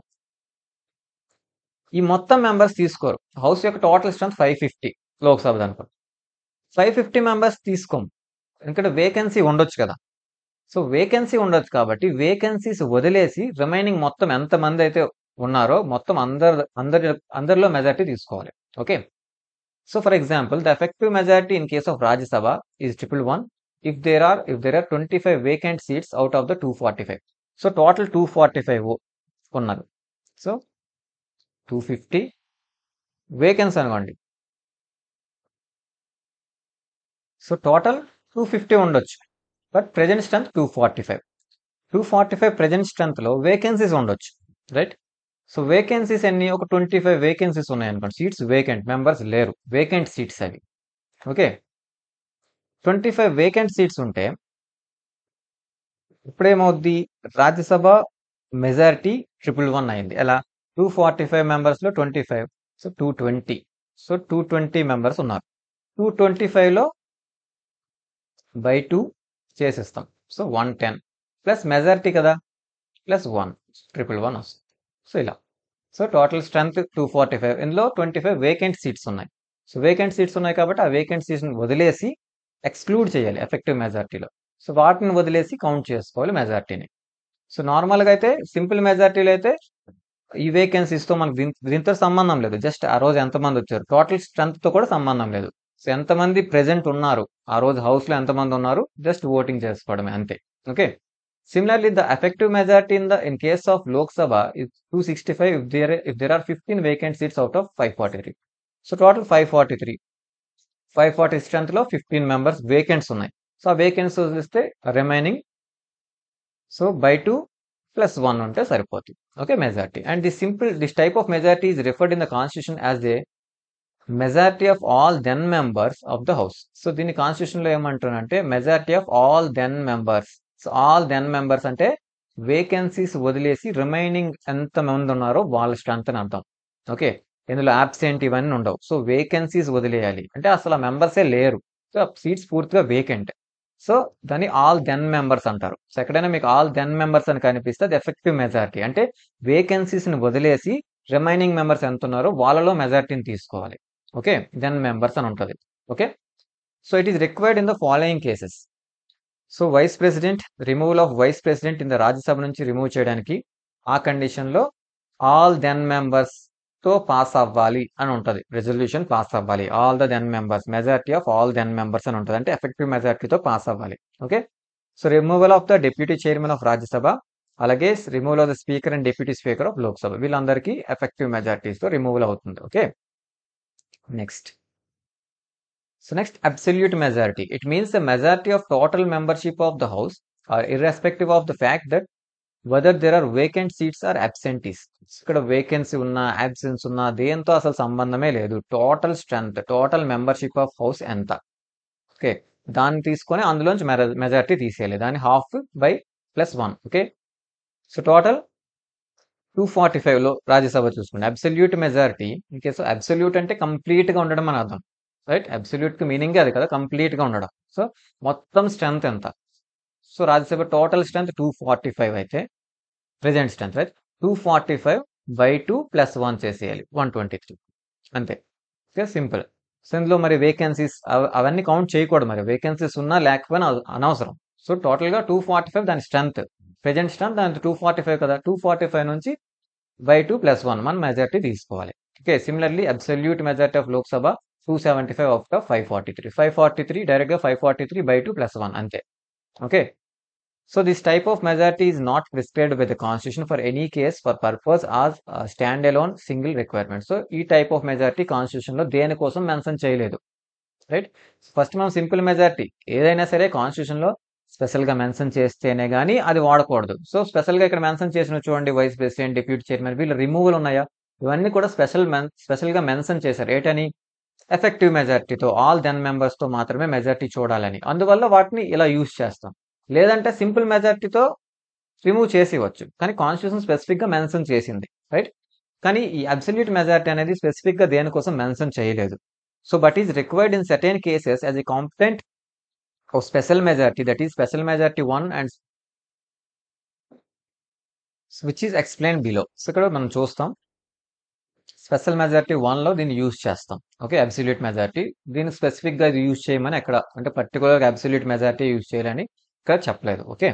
ఈ మొత్తం మెంబర్స్ తీసుకోరు హౌస్ యొక్క total strength five fifty Lok Sabha అనుకో ఫైవ్ ఫిఫ్టీ మెంబర్స్ తీసుకోం ఎందుకంటే వేకెన్సీ ఉండొచ్చు కదా సో వేకెన్సీ ఉండొచ్చు కాబట్టి వేకెన్సీస్ వదిలేసి రిమైనింగ్ మొత్తం ఎంత మంది అయితే ఉన్నారో మొత్తం అందరు అందరి అందరిలో మెజారిటీ తీసుకోవాలి okay so for example the effective majority in case of Rajya Sabha is triple one if there are if there are twenty five vacant seats out of the two forty five so total two forty five ఉన్నారు so two fifty vacancy అనుకోండి so total two fifty ఉండొచ్చు but present strength two forty five two forty five present స్ట్రెంత్లో vacancies ఉండొచ్చు right so vacancies ఎన్ని ఒక twenty five vacancies ఉన్నాయి అనుకోండి seats vacant members లేరు వేకెంట్ సీట్స్ అవి okay twenty five vacant seats ఉంటే ఇప్పుడేమవుద్ది రాజ్యసభ మెజారిటీ ట్రిపుల్ వన్ అయింది ఎలా టూ ఫార్టీ ఫైవ్ మెంబర్స్లో twenty five so two twenty so two twenty members ఉన్నారు టూ ట్వంటీ ఫైవ్లో బై టూ చేసేస్తాం so one ten plus majority కదా ప్లస్ వన్ ట్రిపుల్ వన్ వస్తుంది సో ఇలా so total strength two forty five ఇందులో twenty five vacant seats ఉన్నాయి so vacant seats ఉన్నాయి కాబట్టి ఆ వేకెంట్ సీట్స్ని వదిలేసి ఎక్స్క్లూడ్ చేయాలి ఎఫెక్టివ్ మెజారిటీలో సో వాటిని వదిలేసి కౌంట్ చేసుకోవాలి మెజారిటీని సో నార్మల్గా అయితే సింపుల్ మెజారిటీలో అయితే ఈ వేకెన్సీస్తో మనకు దీని దీంతో సంబంధం లేదు జస్ట్ ఆ రోజు ఎంతమంది వచ్చారు టోటల్ స్ట్రెంత్తో కూడా సంబంధం లేదు సో ఎంతమంది ప్రెసెంట్ ఉన్నారు ఆ రోజు హౌస్లో ఎంతమంది ఉన్నారు జస్ట్ ఓటింగ్ చేసుకోవడమే అంతే okay similarly the effective majority in the in case of Lok Sabha two sixty five if there if there are fifteen vacant seats out of five forty three so total five forty three five forty స్ట్రెంత్లో fifteen members vacants ఉన్నాయి so ఆ vacants వదిలిస్తే remaining so by two plus one ఉంటే సరిపోతుంది okay majority and the simple this type of majority is referred in the constitution as a majority of all then members of the house so దీన్ని constitution లో ఏమంటారంటే majority of all then members so all then members అంటే vacancies వదిలేసి remaining ఎంత మంది ఉన్నారో వాళ్ళ strength అని అర్థం ఓకే ఇందులో ఆబ్సెంట్ ఇవన్నీ ఉండవు సో వేకెన్సీస్ వదిలేయాలి అంటే అసలు ఆ మెంబర్సే లేరు సో సీట్స్ పూర్తిగా వేకెంట్ సో దాన్ని ఆల్ దెన్ మెంబర్స్ అంటారు సో ఎక్కడైనా మీకు ఆల్ దెన్ మెంబర్స్ అని కనిపిస్తే అది ఎఫెక్టివ్ మెజారిటీ అంటే వేకెన్సీస్ని వదిలేసి రిమైనింగ్ మెంబర్స్ ఎంత ఉన్నారో వాళ్ళలో మెజారిటీని తీసుకోవాలి ఓకే దెన్ మెంబర్స్ అని ఉంటుంది okay so it is required in the following cases so vice president removal of vice president in the Rajya Sabha నుంచి రిమూవ్ చేయడానికి ఆ కండిషన్లో ఆల్ దెన్ మెంబర్స్ తో పాస్ అవ్వాలి అని ఉంటుంది రెజల్యూషన్ పాస్ అవ్వాలి all the then members majority of all then members అని ఉంటుంది అంటే ఎఫెక్టివ్ మెజారిటీతో పాస్ అవ్వాలి okay so removal of the deputy chairman of Rajya Sabha అలాగే removal of the speaker and deputy speaker of Lok Sabha వీళ్ళందరికీ ఎఫెక్టివ్ మెజారిటీస్తో రిమూవల్ అవుతుంది okay next so next absolute majority it means the majority of total membership of the house irrespective of the fact that whether there are vacant seats or absentees ఇక్కడ vacancy ఉన్న absence ఉన్న దేంతో అసలు సంబంధమే లేదు total strength total membership of house ఎంత okay దాన్ని తీసుకొని అందులోంచి మెజారిటీ తీసేయాలి దాన్ని half by plus one okay so total two forty ఫైవ్లో రాజ్యసభ చూసుకోండి absolute majority in case absolute అంటే కంప్లీట్గా ఉండడం అని అర్థం రైట్ అబ్సల్యూట్కి మీనింగ్ అది కదా కంప్లీట్గా ఉండడం సో మొత్తం స్ట్రెంత్ ఎంత so Rajya Sabha total strength two forty five అయితే present strength right two forty five by two plus one చేసేయాలి వన్ ట్వంటీ త్రీ అంతే ఓకే సింపుల్ సో ఇందులో మరి వేకెన్సీస్ అవన్నీ కౌంట్ చేయకూడదు మరి వేకెన్సీస్ ఉన్నా లేకపోయినా అవ- అనవసరం సో టోటల్గా టూ ఫార్టీ ఫైవ్ దాని స్ట్రెంత్ ప్రెజెంట్ స్ట్రెంత్ దాని టూ ఫార్టీ ఫైవ్ కదా టూ ఫార్టీ ఫైవ్ నుంచి బై టూ ప్లస్ వన్ మన మెజారిటీ తీసుకోవాలి okay similarly absolute majority of Lok Sabha two seventy five of five forty three five forty three డైరెక్ట్గా five forty three by two plus one అంతే okay so this type of majority is not prescribed by the constitution for any case for purpose Aaj stand alone single requirement so ఈ type of majority constitution లో దేనికోసం mention చేయలేదు right first మనం simple majority ఏదైనా సరే constitution లో special గా mention చేస్తేనే గానీ అది వాడకూడదు సో స్పెషల్ గా ఇక్కడ మెన్షన్ చేసిన చూడండి వైస్ ప్రెసిడెంట్ డిప్యూటీ చైర్మన్ వీళ్ళు రిమూవల్ ఉన్నాయా ఇవన్నీ కూడా స్పెషల్ స్పెషల్ గా మెన్షన్ చేశారు ఏంటని ఎఫెక్టివ్ మెజారిటీతో ఆల్ దెన్ మెంబర్స్ తో మాత్రమే మెజారిటీ చూడాలని అందువల్ల వాటిని ఇలా యూజ్ చేస్తాం లేదంటే సింపుల్ మెజారిటీతో రిమూవ్ చేసి ఇవ్వచ్చు కానీ కాన్స్టిట్యూషన్ స్పెసిఫిక్ గా మెన్షన్ చేసింది రైట్ కానీ ఈ అబ్సల్యూట్ మెజారిటీ అనేది స్పెసిఫిక్ గా దేనికోసం మెన్షన్ చేయలేదు so but is required in certain cases as a competent of special majority that is special majority one and which is explain below so ఇక్కడ మనం చూస్తాం స్పెషల్ మెజారిటీ వన్ లో దీన్ని use చేస్తాం ఓకే అబ్సల్యూట్ మెజారిటీ దీన్ని specific గా use చేయమని ఎక్కడ అంటే పర్టికులర్ గా అబ్సల్యూట్ మెజారిటీ యూజ్ చేయాలని ఇక్కడ చెప్పలేదు okay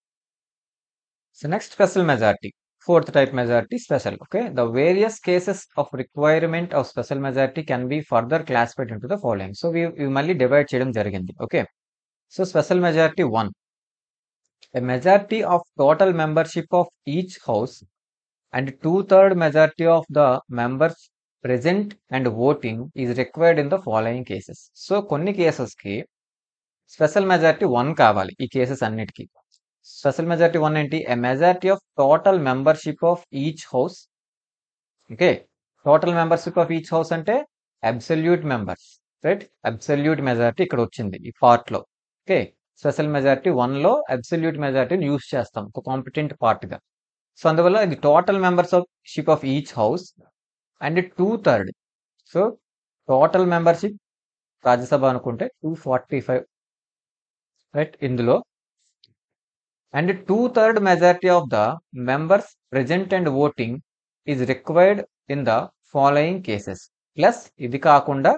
so next special majority fourth type majority special okay the various cases of requirement of special majority can be further classified into the following so ఇవి మళ్ళీ divide చేయడం జరిగింది okay so special majority one a majority of total membership of each house and two-third majority of the members present and voting is required in the following cases. So కొన్ని cases కి special majority one కావాలి ఈ cases అన్నిటికీ special majority one ఏంటి a majority of total membership of each house okay total membership of each house అంటే absolute members right absolute majority ఇక్కడ వచ్చింది ఈ పార్ట్ లో ఓకే స్పెషల్ మెజారిటీ వన్ లో అబ్సల్యూట్ మెజారిటీని యూస్ చేస్తాం ఒక కాంపిటెంట్ పార్ట్ గా సో అందువల్ల ఇది total members of ship of each house and two third so total membership Rajya Sabha అనుకుంటే టూ ఫార్టీ ఫైవ్ రైట్ ఇందులో and two third majority of the members present and voting is required in the following cases plus ఇది కాకుండా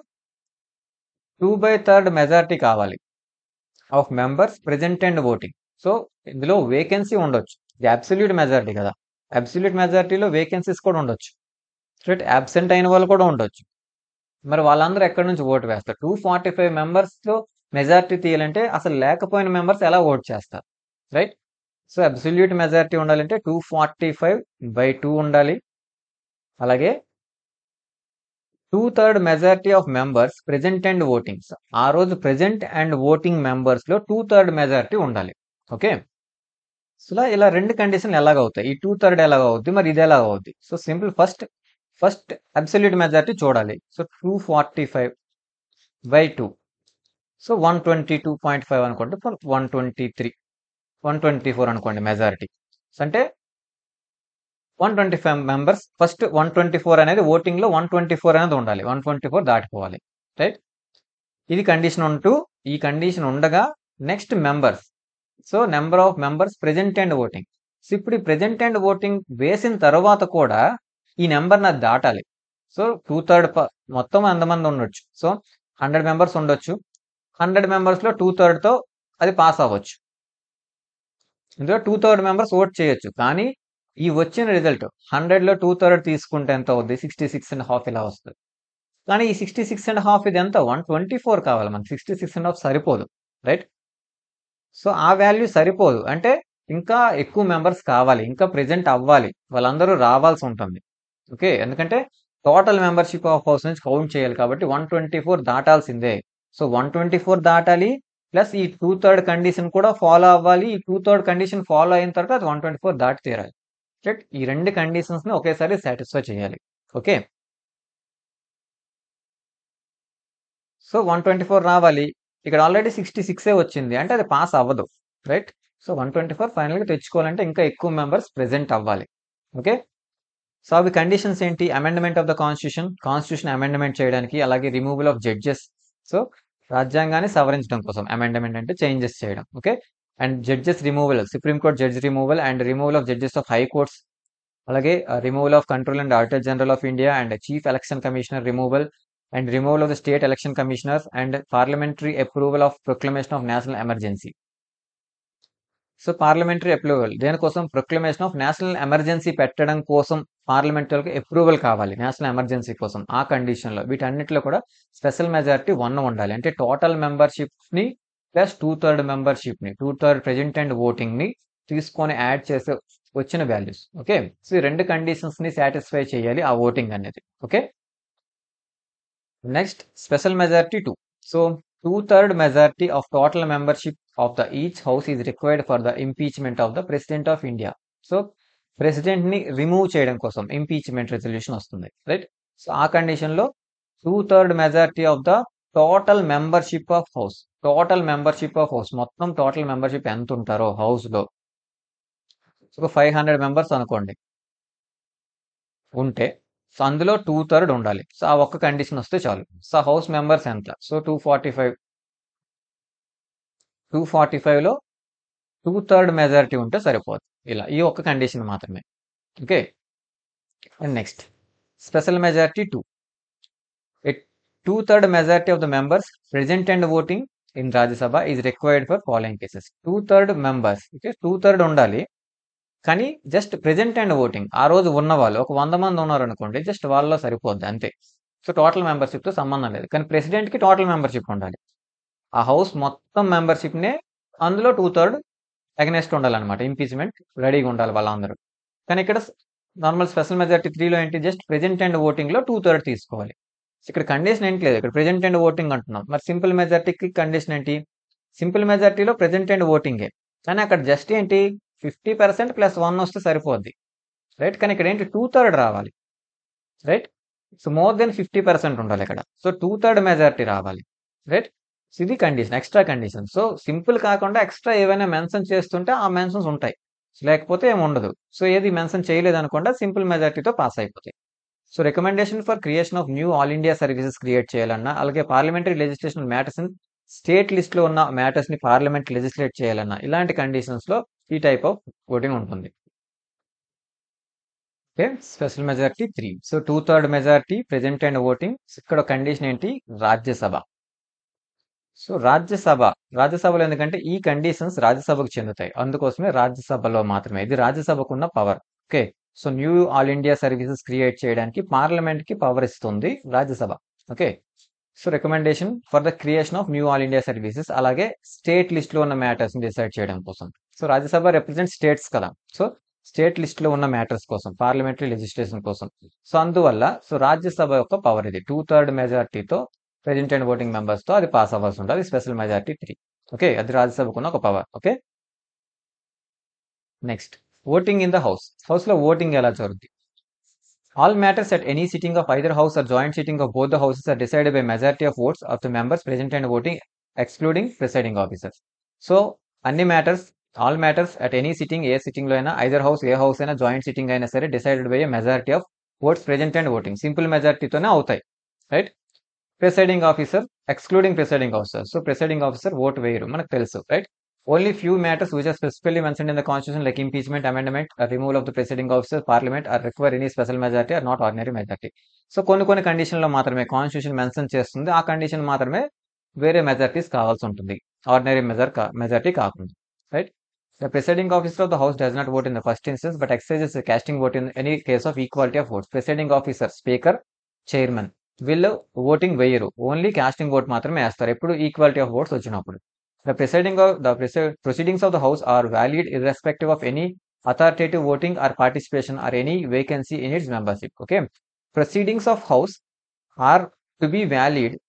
two by third majority కావాలి of members present and voting so ఇందులో vacancy ఉండొచ్చు ఇది absolute majority కదా absolute మెజారిటీలో vacancies కూడా ఉండొచ్చు రైట్ అబ్సెంట్ అయిన వాళ్ళు కూడా ఉండొచ్చు మరి వాళ్ళందరూ ఎక్కడి నుంచి ఓటు వేస్తారు టూ ఫార్టీ ఫైవ్ మెంబర్స్లో మెజారిటీ తీయాలంటే అసలు లేకపోయిన మెంబర్స్ ఎలా ఓట్ చేస్తారు రైట్ సో అబ్సల్యూట్ మెజారిటీ ఉండాలంటే two forty five by two ఉండాలి అలాగే two third majority of members present and voting ఆ రోజు ప్రెజెంట్ అండ్ ఓటింగ్ మెంబర్స్ లో టూ థర్డ్ మెజారిటీ ఉండాలి ఓకే సో ఇలా ఇలా రెండు కండిషన్లు ఎలాగవుతాయి ఈ టూ థర్డ్ ఎలాగ అవుద్ది మరి ఇది ఎలాగ అవుద్ది so simple first first absolute majority చూడాలి so two forty five by two so one twenty two point five అనుకోండి one twenty three one twenty four అనుకోండి మెజారిటీ అంటే one twenty five members first one twenty four అనేది voting లో one twenty four అనేది ఉండాలి one twenty four దాటిపోవాలి right ఇది condition ఉంటూ ఈ కండిషన్ ఉండగా next members so number of members present and voting so ఇప్పుడు ఈ ప్రెజెంట్ అండ్ ఓటింగ్ వేసిన తర్వాత కూడా ఈ నెంబర్ నాది దాటాలి సో టూ థర్డ్ మొత్తం ఎంతమంది ఉండొచ్చు సో హండ్రెడ్ మెంబర్స్ ఉండొచ్చు హండ్రెడ్ మెంబర్స్ లో టూ థర్డ్ తో అది పాస్ అవ్వచ్చు ఇందులో టూ థర్డ్ మెంబర్స్ ఓట్ చేయొచ్చు కానీ ఈ వచ్చిన రిజల్ట్ హండ్రెడ్ లో టూ థర్డ్ తీసుకుంటే ఎంత అవుద్ది సిక్స్టీ సిక్స్ అండ్ హాఫ్ ఇలా వస్తుంది కానీ ఈ సిక్స్టీ సిక్స్ అండ్ హాఫ్ ఇది ఎంత వన్ ట్వంటీ ఫోర్ కావాలి మనకి సిక్స్టీ సిక్స్ అండ్ హాఫ్ సరిపోదు రైట్ సో ఆ వాల్యూ సరిపోదు అంటే ఇంకా ఎక్కువ మెంబర్స్ కావాలి ఇంకా ప్రెజెంట్ అవ్వాలి వాళ్ళందరూ రావాల్సి ఉంటుంది ఓకే ఎందుకంటే టోటల్ మెంబర్షిప్ ఆఫ్ హౌస్ నుంచి కౌంట్ చేయాలి కాబట్టి వన్ ట్వంటీ ఫోర్ దాటాల్సిందే సో వన్ ట్వంటీ ఫోర్ దాటాలి ప్లస్ ఈ టూ థర్డ్ కండిషన్ కూడా ఫాలో అవ్వాలి ఈ టూ థర్డ్ కండిషన్ ఫాలో అయిన తర్వాత అది వన్ ట్వంటీ ఫోర్ దాటి తీరాలి రైట్ ఈ రెండు కండిషన్స్ ని ఒకేసారి సాటిస్ఫై చేయాలి okay so one twenty four రావాలి ఇక్కడ ఆల్రెడీ సిక్స్టీ సిక్సే వచ్చింది అంటే అది పాస్ అవ్వదు right so one twenty four ఫైనల్గా తెచ్చుకోవాలంటే ఇంకా ఎక్కువ మెంబర్స్ ప్రెజెంట్ అవ్వాలి ఓకే సో అవి కండిషన్స్ ఏంటి amendment of the constitution constitution amendment చేయడానికి అలాగే రిమూవల్ ఆఫ్ జడ్జెస్ సో రాజ్యాంగాన్ని సవరించడం కోసం అమెండ్మెంట్ అంటే చేంజెస్ చేయడం okay and judges removal supreme court judge removal and removal of judges of high courts అలాగే removal of control and auditor general of India and chief election commissioner removal and removal of the state election commissioners and parliamentary approval of proclamation of national emergency so parliamentary approval దేనికోసం proclamation of national emergency పెట్టడం కోసం parliament వాళ్ళకి approval కావాలి national emergency కోసం ఆ కండిషన్లో వీటన్నిటిలో కూడా స్పెషల్ మెజారిటీ వన్ ఉండాలి అంటే టోటల్ మెంబర్షిప్ ని ప్లస్ టూ థర్డ్ మెంబర్షిప్ ని two third present and voting ని తీసుకొని యాడ్ చేసే వచ్చిన వాల్యూస్ ఓకే సో ఈ రెండు కండిషన్స్ ని సాటిస్ఫై చేయాలి ఆ ఓటింగ్ అనేది okay next special majority two so two third majority of total membership of the each house is required for the impeachment of the president of India so president ని remove చేయడం కోసం impeachment resolution వస్తుంది right so ఆ condition లో two third majority of the total membership of house total membership of house మొత్తం total membership ఎంత ఉంటారో house లో ఒక ఫైవ్ హండ్రెడ్ మెంబర్స్ అనుకోండి ఉంటే సో అందులో టూ థర్డ్ ఉండాలి సో ఆ ఒక్క కండిషన్ వస్తే చాలు సో హౌస్ మెంబర్స్ ఎంత so two forty five two forty ఫైవ్లో టూ థర్డ్ మెజారిటీ ఉంటే సరిపోతుంది ఇలా ఈ ఒక్క కండిషన్ మాత్రమే okay and next special majority two two third majority of the members present and voting in Rajya Sabha is required for following cases two third members okay two third ఉండాలి కానీ just present and voting ఆ రోజు ఉన్న వాళ్ళు ఒక వంద మంది ఉన్నారు అనుకోండి జస్ట్ వాళ్ళలో సరిపోద్ది అంతే సో టోటల్ మెంబర్షిప్ తో సంబంధం లేదు కానీ ప్రెసిడెంట్ కి టోటల్ మెంబర్షిప్ ఉండాలి ఆ హౌస్ మొత్తం మెంబర్షిప్ నే అందులో టూ థర్డ్ అగనెస్ట్ ఉండాలన్నమాట ఇంపీచ్మెంట్ రెడీగా ఉండాలి వాళ్ళందరూ కానీ ఇక్కడ నార్మల్ స్పెషల్ మెజారిటీ త్రీలో ఏంటి జస్ట్ ప్రెజెంట్ అండ్ ఓటింగ్ లో టూ థర్డ్ తీసుకోవాలి ఇక్కడ కండిషన్ ఏంటి లేదు ఇక్కడ ప్రెజెంట్ అండ్ ఓటింగ్ అంటున్నాం మరి సింపుల్ మెజారిటీకి కండిషన్ ఏంటి సింపుల్ మెజారిటీలో ప్రెజెంట్ అండ్ ఓటింగే కానీ అక్కడ జస్ట్ ఏంటి ఫిఫ్టీ పర్సెంట్ ప్లస్ వన్ వస్తే సరిపోద్ది రైట్ కానీ ఇక్కడ ఏంటి టూ థర్డ్ రావాలి right so more than fifty percent ఉండాలి ఇక్కడ సో టూ థర్డ్ మెజారిటీ రావాలి రైట్ సో ఇది condition extra condition so simple కాకుండా ఎక్స్ట్రా ఏవైనా మెన్షన్ చేస్తుంటే ఆ మెన్షన్స్ ఉంటాయి లేకపోతే ఏమి ఉండదు సో ఏది మెన్షన్ చేయలేదు అనుకుంటే సింపుల్ మెజారిటీతో పాస్ అయిపోతాయి so recommendation for creation of new all India services create చేయాలన్నా అలాగే parliamentary legislation matters state list లో ఉన్న మ్యాటర్స్ ని పార్లమెంట్ లెజిస్లేట్ చేయాలన్నా ఇలాంటి కండిషన్స్ లో ఈ టైప్ ఆఫ్ ఓటింగ్ ఉంటుంది okay special majority three so two third majority present and voting ఇక్కడ కండిషన్ ఏంటి రాజ్యసభ సో రాజ్యసభ రాజ్యసభలో ఎందుకంటే ఈ కండిషన్స్ రాజ్యసభకు చెందుతాయి అందుకోసమే రాజ్యసభలో మాత్రమే ఇది రాజ్యసభకు ఉన్న power okay so new all India services create చేయడానికి పార్లమెంట్ కి పవర్ ఇస్తుంది Rajya Sabha okay so recommendation for the creation of new all India services అలాగే స్టేట్ లిస్ట్ లో ఉన్న మ్యాటర్స్ ని డిసైడ్ చేయడం కోసం సో రాజ్యసభ రిప్రజెంట్ స్టేట్స్ కదా సో స్టేట్ లిస్ట్ లో ఉన్న మ్యాటర్స్ కోసం పార్లమెంటరీ లెజిస్లేషన్ కోసం సో అందువల్ల సో రాజ్యసభ యొక్క పవర్ ఇది టూ థర్డ్ మెజారిటీతో ప్రెజెంట్ అండ్ ఓటింగ్ మెంబర్స్ తో అది పాస్ అవ్వాల్సి ఉంటుంది స్పెషల్ మెజారిటీ త్రీ ఓకే అది రాజ్యసభకు ఉన్న ఒక power okay next voting in the house house లో ఓటింగ్ ఎలా జరుగుతుంది all matters at any sitting of either house or joint sitting of both the houses are decided by majority of votes of the members present and voting excluding presiding officers so అన్ని matters all matters at any sitting ఏ sitting లో అయినా either house ఏ house అయినా joint sitting అయినా సరే decided by majority of votes present and voting simple మెజారిటీతోనే అవుతాయి right presiding officer excluding presiding officer so presiding officer vote వేయరు మనకు తెలుసు right only few matters which are specifically mention in the constitution like impeachment amendment removal of the presiding officer parliament or require any special majority or not ordinary majority so కొన్ని కొన్ని condition లో మాత్రమే constitution mention చేస్తుంది ఆ condition మాత్రమే వేరే majorities కావాల్సి ఉంటుంది ఆర్డినరీ మెజర్ మెజారిటీ కాకుండా right The presiding officer of the house does not vote in the first instance, but exercises a casting vote in any case of equality of votes. Presiding officer, speaker, chairman వీళ్ళు voting వేయరు only casting vote మాత్రమే వేస్తారు ఎప్పుడు equality of votes వచ్చినప్పుడు the presiding of the proceedings of the house are valid irrespective of any authoritative voting or participation or any vacancy in its membership okay proceedings of house are to be valid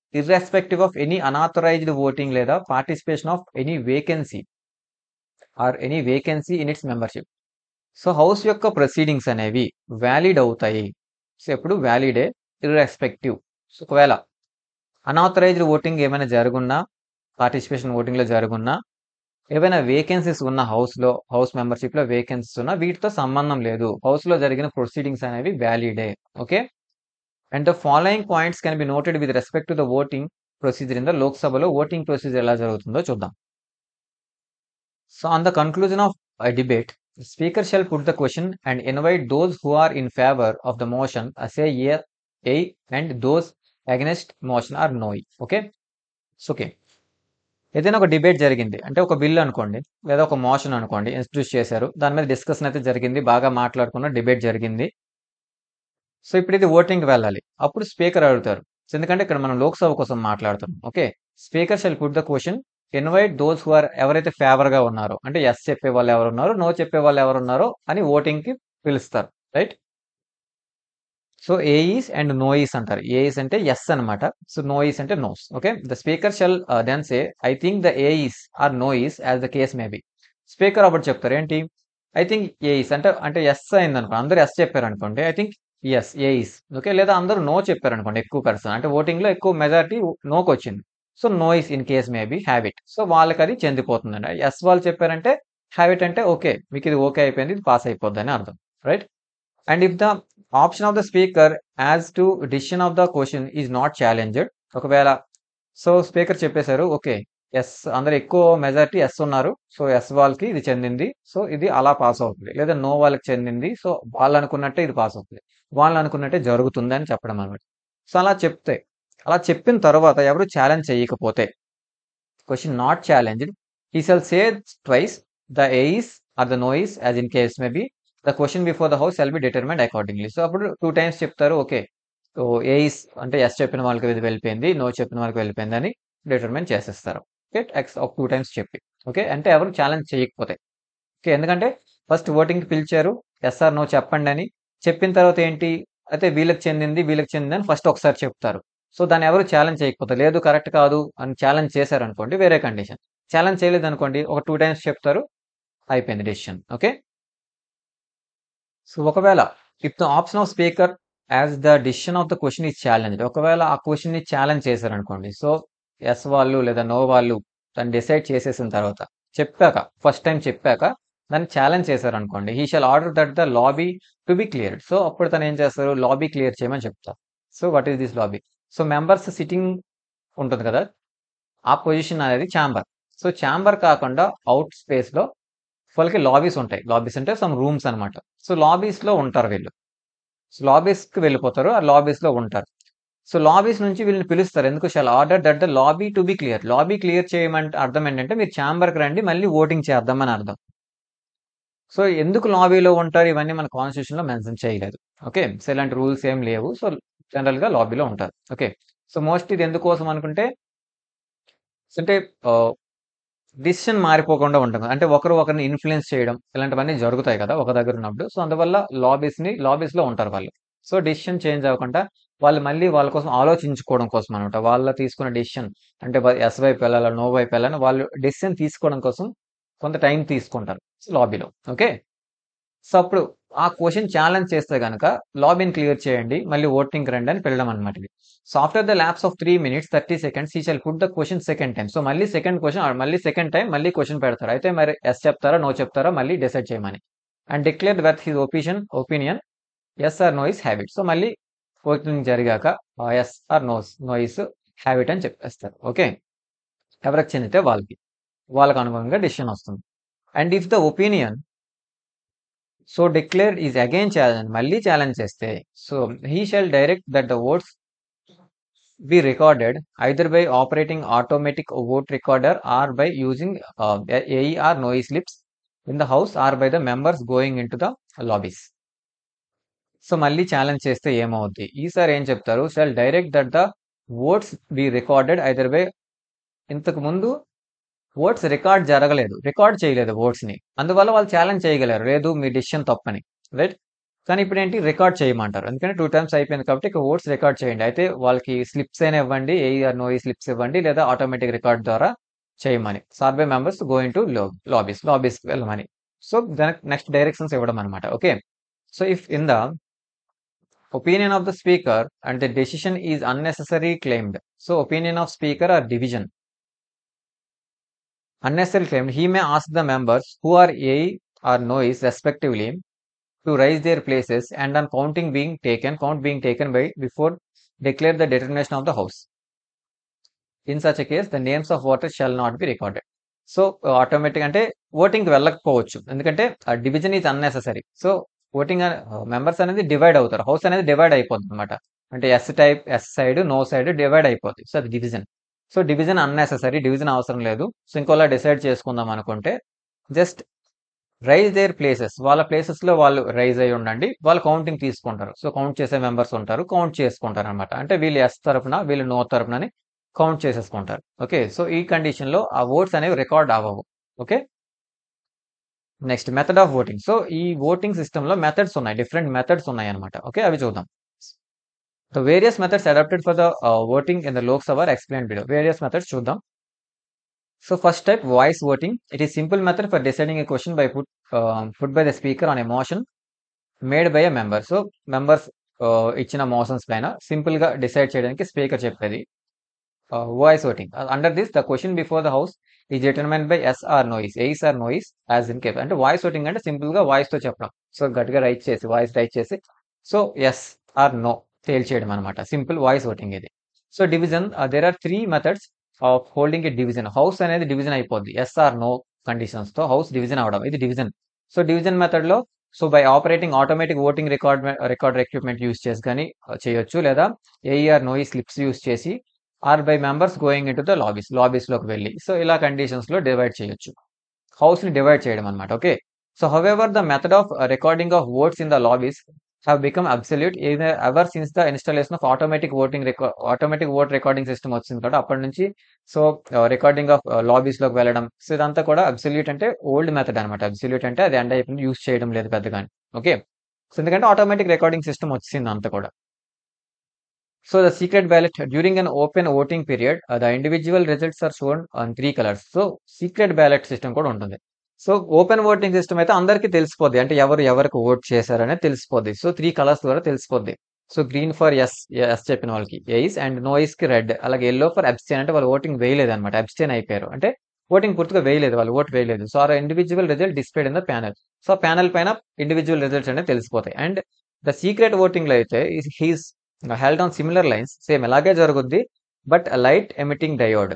irrespective of any unauthorised voting లేదా participation of any vacancy or any vacancy in its membership so house యొక్క proceedings అనేవి valid అవుతాయి so ఎప్పుడు వ్యాలిడే irrespective so ఒకవేళ unauthorised voting ఏమైనా జరుగున్నా participation ఓటింగ్లో జరుగున్నా ఏవైనా వేకెన్సీస్ ఉన్న హౌస్లో హౌస్ మెంబర్షిప్లో వేకెన్సీస్ ఉన్నా వీటితో సంబంధం లేదు హౌస్లో జరిగిన ప్రొసీడింగ్స్ అనేవి వ్యాలిడే okay and the following points can be noted with respect to the voting procedure in the లోక్సభలో ఓటింగ్ ప్రొసీజర్ ఎలా జరుగుతుందో చూద్దాం so on the conclusion of a debate, the speaker shall put the question and invite those who are in favor of the motion as say yea, yea and those against motion are no. Okay okay ఏదైనా ఒక debate జరిగింది అంటే ఒక bill అనుకోండి లేదా ఒక motion అనుకోండి introduce చేశారు దాని మీద డిస్కషన్ అయితే జరిగింది బాగా మాట్లాడుకున్న డిబేట్ జరిగింది సో ఇప్పుడు ఇది ఓటింగ్కి వెళ్ళాలి అప్పుడు స్పీకర్ అడుగుతారు సో ఎందుకంటే ఇక్కడ మనం లోక్సభ కోసం మాట్లాడుతాం okay speaker shall put the question invite those who are ఎవరైతే ఫేవర్ గా ఉన్నారో అంటే ఎస్ చెప్పే వాళ్ళు ఎవరు ఉన్నారో నో చెప్పే వాళ్ళు ఎవరు ఉన్నారో అని ఓటింగ్ కి పిలుస్తారు right so ayes and noes అంటారు ఏఈస్ అంటే ఎస్ అనమాట సో నోఈస్ అంటే noes okay the speaker shall then say I think the ayes or noes as the case may be speaker అప్పుడు చెప్తారు ఏంటి ఐ థింక్ ఏఈస్ అంటే అంటే yes అయింది అనుకో అందరూ ఎస్ చెప్పారు అనుకోండి I think yes ayes okay లేదా అందరూ నో చెప్పారు అనుకోండి ఎక్కువ పర్సన్ అంటే ఓటింగ్ లో ఎక్కువ మెజారిటీ నోకి వచ్చింది so noes in case may be have it so వాళ్ళకి అది చెందిపోతుందండి ఎస్ వాళ్ళు చెప్పారంటే హ్యాబిట్ అంటే ఓకే మీకు ఇది ఓకే అయిపోయింది ఇది పాస్ అయిపోద్ది అని అర్థం right and if the option of the speaker as to decision of the question is not challenged ఒకవేళ సో స్పీకర్ చెప్పేశారు ఓకే ఎస్ అందరు ఎక్కువ మెజారిటీ ఎస్ ఉన్నారు సో ఎస్ వాళ్ళకి ఇది చెందింది సో ఇది అలా పాస్ అవుతుంది లేదా నో వాళ్ళకి చెందింది సో వాళ్ళు అనుకున్నట్టే ఇది పాస్ అవుతుంది వాళ్ళు అనుకున్నట్టే జరుగుతుంది అని చెప్పడం అనమాట సో అలా చెప్తే అలా చెప్పిన తర్వాత ఎవరు ఛాలెంజ్ చేయకపోతే question not challenged he shall say twice the ayes or the noes as in case may be the question before the house shall be determined accordingly so అప్పుడు టూ టైమ్స్ చెప్తారు okay so ayes అంటే yes చెప్పిన వాళ్ళకి ఇది వెళ్ళిపోయింది no చెప్పిన వాళ్ళకి వెళ్ళిపోయింది అని డిటర్మైన్ చేసేస్తారు ఓకే ఎక్స్ ఒక టూ టైమ్స్ చెప్పి ఓకే అంటే ఎవరు ఛాలెంజ్ చేయకపోతే ఓకే ఎందుకంటే ఫస్ట్ ఓటింగ్కి పిలిచారు ఎస్ఆర్ నో చెప్పండి అని చెప్పిన తర్వాత ఏంటి అయితే వీళ్ళకి చెందింది వీళ్ళకి చెందింది అని ఫస్ట్ ఒకసారి చెప్తారు సో దాన్ని ఎవరు ఛాలెంజ్ చేయకపోతే లేదు కరెక్ట్ కాదు అని ఛాలెంజ్ చేశారు అనుకోండి వేరే కండిషన్ ఛాలెంజ్ చేయలేదు అనుకోండి ఒక టూ టైమ్స్ చెప్తారు అయిపోయింది డెసిషన్ ఓకే సో ఒకవేళ if the option of speaker as the decision of the question is challenge ఒకవేళ ఆ క్వశ్చన్ ని ఛాలెంజ్ చేశారు అనుకోండి సో ఎస్ వాళ్ళు లేదా నో వాళ్ళు దాన్ని డిసైడ్ చేసేసిన తర్వాత చెప్పాక ఫస్ట్ టైం చెప్పాక దాన్ని ఛాలెంజ్ చేశారు అనుకోండి he shall order that the lobby to be clear so అప్పుడు తను ఏం చేస్తారు లాబీ క్లియర్ చేయమని చెప్తారు so what is this lobby so members sitting ఉంటుంది కదా ఆ పొజిషన్ అనేది ఛాంబర్ సో ఛాంబర్ కాకుండా అవుట్ స్పేస్ లో వాళ్ళకి లాబీస్ ఉంటాయి లాబీస్ అంటే సమ్ రూమ్స్ అనమాట సో లాబీస్ లో ఉంటారు వీళ్ళు సో లాబీస్ కి వెళ్ళిపోతారు ఆ లాబీస్ లో ఉంటారు సో లాబీస్ నుంచి వీళ్ళని పిలుస్తారు ఎందుకు shall order that the lobby to be clear lobby clear చేయమంటే అర్థం ఏంటంటే మీరు ఛాంబర్కి రండి మళ్ళీ ఓటింగ్ చేద్దామని అర్థం సో ఎందుకు లాబీలో ఉంటారు ఇవన్నీ మన కాన్స్టిట్యూషన్ లో మెన్షన్ చేయలేదు ఓకే సో ఇలాంటి రూల్స్ ఏం లేవు సో జనరల్ గా లాబీలో ఉంటారు ఓకే సో మోస్ట్ ఇది ఎందుకోసం అనుకుంటే అంటే డిసిషన్ మారిపోకుండా ఉంటుంది అంటే ఒకరు ఒకరిని ఇన్ఫ్లుయెన్స్ చేయడం ఇలాంటివన్నీ జరుగుతాయి కదా ఒక దగ్గర ఉన్నప్పుడు సో అందువల్ల లాబీస్ ని లాబీస్ లో ఉంటారు వాళ్ళు సో డిసిషన్ చేంజ్ అవ్వకుండా వాళ్ళు మళ్ళీ వాళ్ళ కోసం ఆలోచించుకోవడం కోసం అనమాట వాళ్ళ తీసుకున్న డిసిషన్ అంటే ఎస్ వైపు వెళ్ళాలా నో వైపు వెళ్ళాలని వాళ్ళు డిసిషన్ తీసుకోవడం కోసం కొంత టైం తీసుకుంటారు లాబీలో ఓకే సో అప్పుడు ఆ క్వశ్చన్ ఛాలెంజ్ చేస్తే కనుక లాబిన్ క్లియర్ చేయండి మళ్ళీ ఓటింగ్ రండి అని పిల్లడం అనమాట ఇది so after the lapse of three minutes thirty seconds he shall put the question second time so మళ్ళీ సెకండ్ క్వశ్చన్ మళ్ళీ సెకండ్ టైం మళ్ళీ క్వశ్చన్ పెడతారు అయితే మరి ఎస్ చెప్తారా నో చెప్తారా మళ్ళీ డిసైడ్ చేయమని and declare with his opinion opinion yes or no is have it so మళ్ళీ ఓటింగ్ జరిగాక yes or noes no is have it అని చెప్పేస్తారు ఓకే ఎవరికి చెందితే వాళ్ళకి వాళ్ళకి అనుగుణంగా డిసిషన్ వస్తుంది and if the opinion so declared is again challenge మళ్ళీ ఛాలెంజ్ చేస్తే so he shall direct that the votes be recorded either by operating automatic vote recorder or by using aye or no slips in the house or by the members going in to the lobbies so మళ్ళీ challenge చేస్తే ఏమవుద్ది ఈసారి ఏం చెప్తారు shall direct that the votes be recorded either by ఇంతకు ముందు votes record జరగలేదు record చేయలేదు ఓట్స్ ని అందువల్ల వాళ్ళు ఛాలెంజ్ చేయగలరు లేదు మీ డిసిషన్ తప్పని రైట్ కానీ ఇప్పుడు ఏంటి రికార్డ్ చేయమంటారు ఎందుకంటే టూ టైమ్స్ అయిపోయింది కాబట్టి ఇక ఓట్స్ రికార్డ్ చేయండి అయితే వాళ్ళకి స్లిప్స్ అయినా ఇవ్వండి ఏ ఆర్ నో ఈ స్లిప్స్ ఇవ్వండి లేదా ఆటోమేటిక్ రికార్డ్ ద్వారా చేయమని సర్వే members going to lobbies lobbies వెళ్ళమని సో దానికి నెక్స్ట్ డైరెక్షన్స్ ఇవ్వడం అనమాట okay so if in the opinion of the speaker and the decision is unnecessary claimed so opinion of speaker or division unnecessary claimed he may ask the members who are a or noise respectively to raise their places and on counting being taken count being taken by before declare the determination of the house in such a case the names of voters shall not be recorded so automatic అంటే voting వెళ్ళకపోవచ్చు ఎందుకంటే division is unnecessary so voting members అనేది divide అవుతారు house అనేది divide అయిపోతుంది అనమాట అంటే yes type yes side no side divide అయిపోతుంది సో అది division so division unnecessary division అవసరం లేదు సో ఇంకోలా డిసైడ్ చేసుకుందాం అనుకుంటే జస్ట్ రైజ్ దేర్ ప్లేసెస్ వాళ్ళ ప్లేసెస్లో వాళ్ళు రైజ్ అయి ఉండండి వాళ్ళు కౌంటింగ్ తీసుకుంటారు సో కౌంట్ చేసే మెంబర్స్ ఉంటారు కౌంట్ చేసుకుంటారు అనమాట అంటే వీళ్ళు ఎస్ తరపున వీళ్ళు నో తరపునని కౌంట్ చేసేసుకుంటారు ఓకే సో ఈ కండిషన్లో ఆ ఓట్స్ అనేవి రికార్డ్ అవ్వవు okay next method of voting so ఈ ఓటింగ్ సిస్టంలో మెథడ్స్ ఉన్నాయి డిఫరెంట్ మెథడ్స్ ఉన్నాయి అనమాట ఓకే అవి చూద్దాం the various methods adapted for the voting in the Lok Sabha explain video various methods చూద్దాం so first type voice voting it is simple method for deciding a question by put put by the speaker on a motion made by a member so members ఇచ్చిన motions పైన simple గా decide చేయడానికి స్పీకర్ చెప్పేది voice voting under this the question before the house is determine by yes or noes ayes or noes as in case అంటే voice voting అంటే simple గా voice తో చెప్పడం సో గట్టిగా రైట్ చేసి వాయిస్ రైట్ చేసి సో ఎస్ ఆర్ నో తేల్చేయడం అనమాట సింపుల్ వాయిస్ ఓటింగ్ ఇది so division there are three methods of holding a division house అనేది డివిజన్ అయిపోద్ది ఎస్ ఆర్ నో కండిషన్స్ తో హౌస్ డివిజన్ అవడం ఇది డివిజన్ సో డివిజన్ మెథడ్ లో so by operating automatic voting record record equipment use చేసి కానీ చేయొచ్చు లేదా ఏఈఆర్ నోయి స్లిప్స్ యూస్ చేసి or by members going in to the lobbies lobbies లోకి వెళ్ళి సో ఇలా కండిషన్స్ లో డివైడ్ చేయొచ్చు హౌస్ ని డివైడ్ చేయడం అనమాట okay so however the method of recording of votes in the lobbies have become absolute ever since the installation of automatic voting automatic vote recording system వచ్చింది కాబట్టి అప్పటి నుంచి సో రికార్డింగ్ ఆఫ్ లాబీస్ లోకి వెళ్ళడం so ఇదంతా కూడా absolute అంటే old method అనమాట అబ్సల్యూట్ అంటే అది ఎండ్ అయిపోయింది యూస్ చేయడం లేదు పెద్దగా ఓకే సో ఎందుకంటే ఆటోమేటిక్ రికార్డింగ్ సిస్టమ్ వచ్చింది అంతా కూడా so the secret ballot during an open voting period the individual results are shown on three colours so secret ballot system కూడా ఉంటుంది సో ఓపెన్ ఓటింగ్ సిస్టమ్ అయితే అందరికీ తెలిసిపోద్ది అంటే ఎవరు ఎవరికి ఓట్ చేశారనేది తెలిసిపోద్ది సో త్రీ కలర్స్ ద్వారా తెలిసిపోద్ది so green for yes yes చెప్పిన వాళ్ళకి ఎయిస్ అండ్ నోయిస్ కి రెడ్ అలాగే ఎల్లో ఫర్ అబ్స్టైన్ అంటే వాళ్ళు ఓటింగ్ వేయలేదు అనమాట అబ్స్టైన్ అయిపోయారు అంటే ఓటింగ్ పూర్తిగా వేయలేదు వాళ్ళు ఓట్ వేయలేదు so are individual result displayed in the panel so panel పైన ఇండివిజువల్ రిజల్ట్స్ అనేవి తెలిసిపోతాయి అండ్ ద సీక్రెట్ ఓటింగ్ లో అయితే he's held on similar lines same ఎలాగే జరుగుద్ది but light emitting diode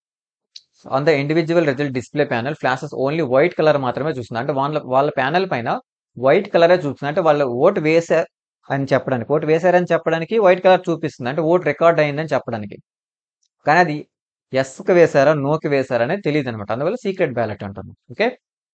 on the individual result display panel flashes only white colour మాత్రమే చూస్తుంది అంటే వాళ్ళ వాళ్ళ ప్యానల్ పైన వైట్ కలరే చూస్తుంది అంటే వాళ్ళు ఓట్ వేసారు అని చెప్పడానికి ఓటు వేశారని చెప్పడానికి వైట్ కలర్ చూపిస్తుంది అంటే ఓట్ రికార్డ్ అయిందని చెప్పడానికి కానీ అది ఎస్కి వేశారా నోకి వేశారా అనేది తెలియదు అనమాట అందువల్ల సీక్రెట్ బ్యాలెట్ అంటుంది okay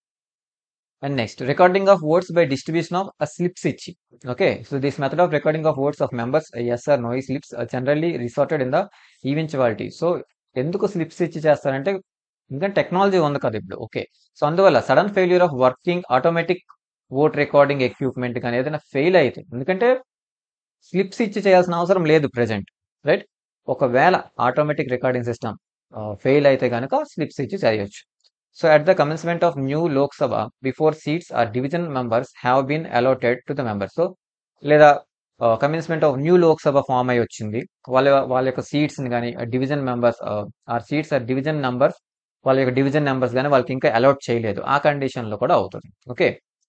and next recording of votes by distribution of slips ఇచ్చి okay so this method of recording of votes of members yes or no slips generally resorted in the eventuality so ఎందుకు slips ఇచ్చి చేస్తారంటే ఇంకా technology ఉంది కదా ఇప్పుడు okay so అందువల్ల sudden failure of working automatic vote recording equipment కానీ ఏదైనా ఫెయిల్ అయితే ఎందుకంటే స్లిప్స్ ఇచ్చి చేయాల్సిన అవసరం లేదు ప్రెజెంట్ రైట్ ఒకవేళ ఆటోమేటిక్ రికార్డింగ్ సిస్టమ్ ఫెయిల్ అయితే కనుక స్లిప్స్ ఇచ్చి చేయొచ్చు so at the commencement of new Lok Sabha before seats or division members have been allotted to the members so లేదా commencement of new Lok Sabha form అయి వచ్చింది వాళ్ళ వాళ్ళ యొక్క సీట్స్ కానీ division members or seats or division numbers వాళ్ళ యొక్క డివిజన్ నెంబర్స్ కానీ వాళ్ళకి ఇంకా అలౌట్ చేయలేదు ఆ కండిషన్ లో కూడా అవుతుంది ఓకే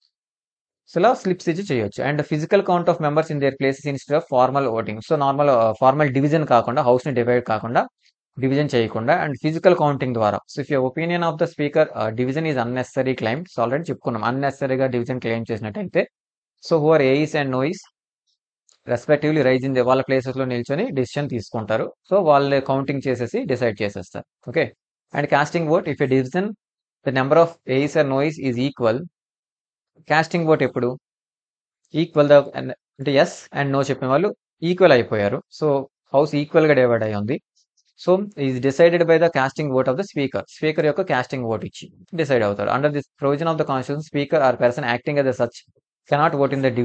సో ఇలా స్లిప్స్ ఇచ్చి చేయొచ్చు and physical count of members in their places instead of formal voting so normal formal division కాకుండా హౌస్ ని డివైడ్ కాకుండా డివిజన్ చేయకుండా అండ్ ఫిజికల్ కౌంటింగ్ ద్వారా so if you opinion of the speaker division is unnecessary claim so already చెప్పుకున్నాం అన్నెసరీగా division claim చేసినట్టయితే so who are ayes and noes respectively rise in వాళ్ళ places లో నిల్చొని డిసిషన్ తీసుకుంటారు సో వాళ్ళు కౌంటింగ్ చేసేసి డిసైడ్ చేసేస్తారు okay and casting vote if a division the number of ayes and noes is equal casting vote ఎప్పుడు equal the అంటే yes and no చెప్పిన వాళ్ళు ఈక్వల్ అయిపోయారు సో హౌస్ ఈక్వల్ గా డివైడ్ అయి ఉంది so is decided by the casting vote of the speaker speaker యొక్క casting vote ఇచ్చి డిసైడ్ అవుతారు under this provision of the constitution speaker or person acting as such cannot vote in the division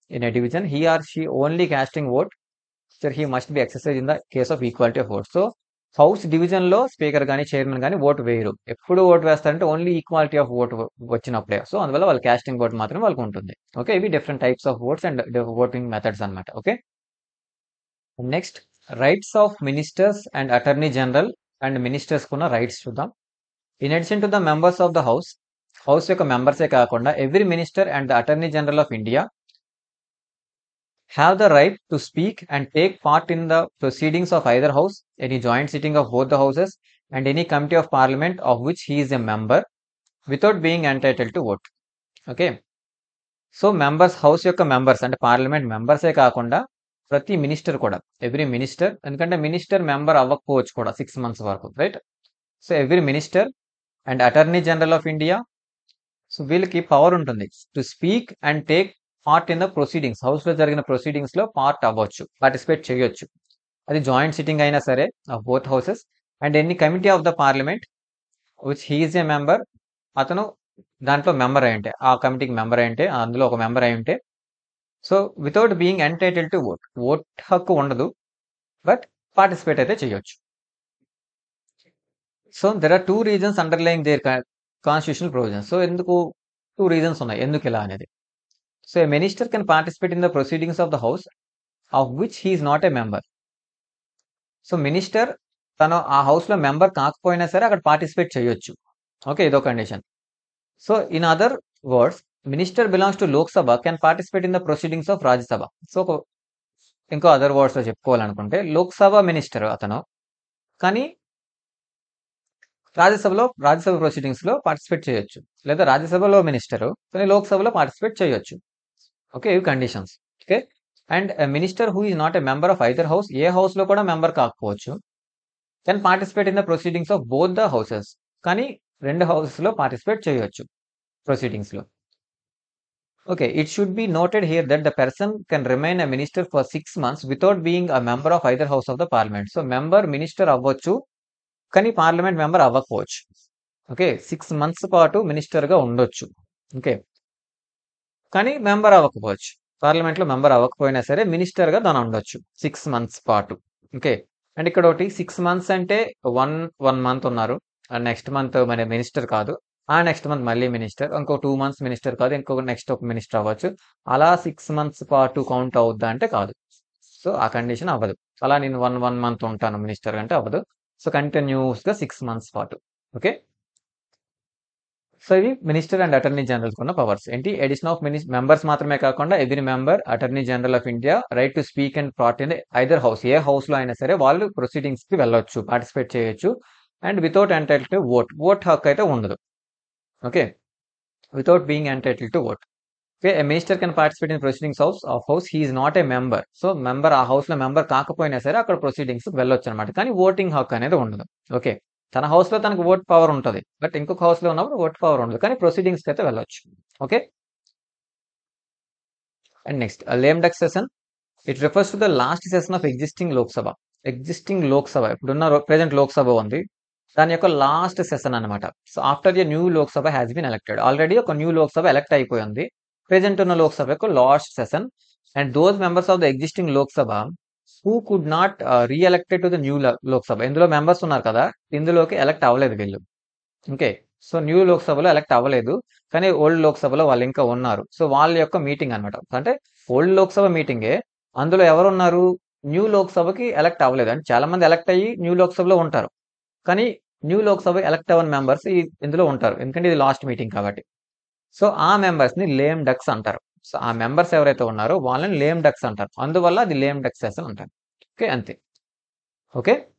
in a division, he or she only casting vote, so he must be exercised in the case of equality of votes. So, house division లో speaker కానీ chairman కానీ vote వేయరు ఎప్పుడు vote వేస్తారంటే only equality of vote వచ్చినప్పుడే so అందువల్ల వాళ్ళ casting vote మాత్రమే వాళ్ళకి ఉంటుంది ఓకే ఇవి different types of votes and voting methods అనమాట okay next rights of ministers and attorney general and ministers కున్న రైట్స్ చూద్దాం in addition to the members of the house house యొక్క మెంబర్సే కాకుండా every minister and the attorney general of India have the right to speak and take part in the proceedings of either house, any joint sitting of both the houses, and any committee of parliament of which he is a member without being entitled to vote. Okay so members house యొక్క members అంటే parliament మెంబర్సే కాకుండా ప్రతి minister కూడా every minister ఎందుకంటే minister member అవ్వకపోవచ్చు కూడా six months వరకు right so every minister and attorney general of India so వీళ్ళకి పవర్ ఉంటుంది to speak and take part in the proceedings house లో జరిగిన ప్రొసీడింగ్స్ లో పార్ట్ అవ్వచ్చు పార్టిసిపేట్ చేయొచ్చు అది జాయింట్ సిట్టింగ్ అయినా సరే of both houses and any committee of the parliament which he is a member అతను దాంట్లో మెంబర్ అయి ఉంటే ఆ కమిటీకి మెంబర్ అయి ఉంటే అందులో ఒక మెంబర్ అయి ఉంటే so without being entitle to vote vote హక్కు ఉండదు బట్ పార్టిసిపేట్ అయితే చేయొచ్చు so there are two reasons underlying their constitutional provision so ఎందుకు టూ రీజన్స్ ఉన్నాయి ఎందుకు ఇలా అనేది so a minister can participate in the proceedings of the house of which he is not a member so minister తను ఆ house లో member కాకపోయినా సరే అక్కడ పార్టిసిపేట్ చేయొచ్చు ఓకే ఇదో condition so in other words minister belongs to Lok Sabha can participate in the proceedings of Rajya Sabha so ఇంకో other words లో చెప్పుకోవాలనుకుంటే లోక్సభ మినిస్టర్ అతను కానీ రాజ్యసభలో రాజ్యసభ ప్రొసీడింగ్స్ లో పార్టిసిపేట్ చేయొచ్చు లేదా రాజ్యసభలో మినిస్టర్ కానీ లోక్సభలో పార్టిసిపేట్ చేయొచ్చు ఓకే ఇవి conditions okay and minister who is not a member of either house ఏ హౌస్ లో కూడా మెంబర్ కాకపోవచ్చు can participate in the proceedings of both the houses కానీ రెండు హౌసెస్ లో పార్టిసిపేట్ చేయొచ్చు ప్రొసీడింగ్స్ లో okay it should be noted here that the person can remain a minister for six months without being a member of either house of the parliament so member minister అవ్వచ్చు కానీ parliament member అవ్వకపోవచ్చు okay six months పాటు minister గా ఉండొచ్చు okay కానీ member అవ్వకపోవచ్చు parliament లో member అవ్వకపోయినా సరే మినిస్టర్ గా దాని ఉండొచ్చు సిక్స్ మంత్స్ పాటు ఓకే అండ్ ఇక్కడ ఒకటి సిక్స్ మంత్స్ అంటే వన్ వన్ మంత్ ఉన్నారు నెక్స్ట్ మంత్ మన మినిస్టర్ కాదు ఆ నెక్స్ట్ మంత్ మళ్ళీ మినిస్టర్ ఇంకో టూ మంత్స్ మినిస్టర్ కాదు ఇంకొక నెక్స్ట్ ఒక మినిస్టర్ అవ్వచ్చు అలా సిక్స్ మంత్స్ పాటు కౌంట్ అవుద్దా అంటే కాదు సో ఆ కండిషన్ అవ్వదు అలా నేను వన్ వన్ మంత్ ఉంటాను మినిస్టర్ అంటే అవ్వదు సో కంటిన్యూస్ గా సిక్స్ మంత్స్ పాటు ఓకే సో ఇవి మినిస్టర్ అండ్ అటార్నీ జనరల్ ఉన్న పవర్స్ ఏంటి ఎడిషన్ ఆఫ్ మినిస్ మెంబర్స్ మాత్రమే కాకుండా every member attorney general of India right to speak and part in either house ఏ హౌస్ లో అయినా సరే వాళ్ళు ప్రొసీడింగ్స్ కి వెళ్ళొచ్చు పార్టిసిపేట్ చేయొచ్చు and without entitle to vote vote హక్ అయితే ఉండదు okay without being entitle to vote okay a minister can participate in proceedings house of house he is not a member so member ఆ హౌస్ లో member కాకపోయినా సరే అక్కడ proceedings వెళ్ళొచ్చు అనమాట కానీ ఓటింగ్ హక్ అనేది ఉండదు ఓకే తన హౌస్ లో తనకు ఓట్ పవర్ ఉంటుంది బట్ ఇంకొక హౌస్ లో ఉన్నప్పుడు ఓట్ పవర్ ఉండదు కానీ ప్రొసీడింగ్స్ అయితే వెళ్ళొచ్చు okay and next lame duck session it refers to the last session of existing Lok Sabha existing Lok Sabha ఇప్పుడున్న ప్రెసెంట్ లోక్సభ ఉంది దాని యొక్క లాస్ట్ సెషన్ అనమాట so after the new Lok Sabha has been elected already ఒక న్యూ లోక్సభ ఎలక్ట్ అయిపోయింది ప్రెసెంట్ ఉన్న లోక్సభ యొక్క last session and those members of the existing Lok Sabha who could not reelected to the new Lok Sabha ఇందులో మెంబర్స్ ఉన్నారు కదా ఇందులోకి ఎలక్ట్ అవ్వలేదు వీళ్ళు ఓకే సో న్యూ లోక్సభలో ఎలక్ట్ అవ్వలేదు కానీ ఓల్డ్ లోక్సభలో వాళ్ళు ఇంకా ఉన్నారు సో వాళ్ళ యొక్క మీటింగ్ అనమాట అంటే ఓల్డ్ లోక్సభ మీటింగే అందులో ఎవరు ఉన్నారు న్యూ లోక్సభకి ఎలక్ట్ అవ్వలేదు అంటే చాలా మంది ఎలక్ట్ అయ్యి న్యూ లోక్సభలో ఉంటారు కానీ న్యూ లోక్సభ ఎలక్ట్ అవ్వని మెంబర్స్ ఇందులో ఉంటారు ఎందుకంటే ఇది లాస్ట్ మీటింగ్ కాబట్టి సో ఆ మెంబర్స్ ని లేమ్ డక్స్ అంటారు సో ఆ మెంబర్స్ ఎవరైతే ఉన్నారో వాళ్ళని లేమ్ డక్స్ అంటారు అందువల్ల అది లేమ్ డక్స్ సెషన్ అంటారు ఓకే అంతే ఓకే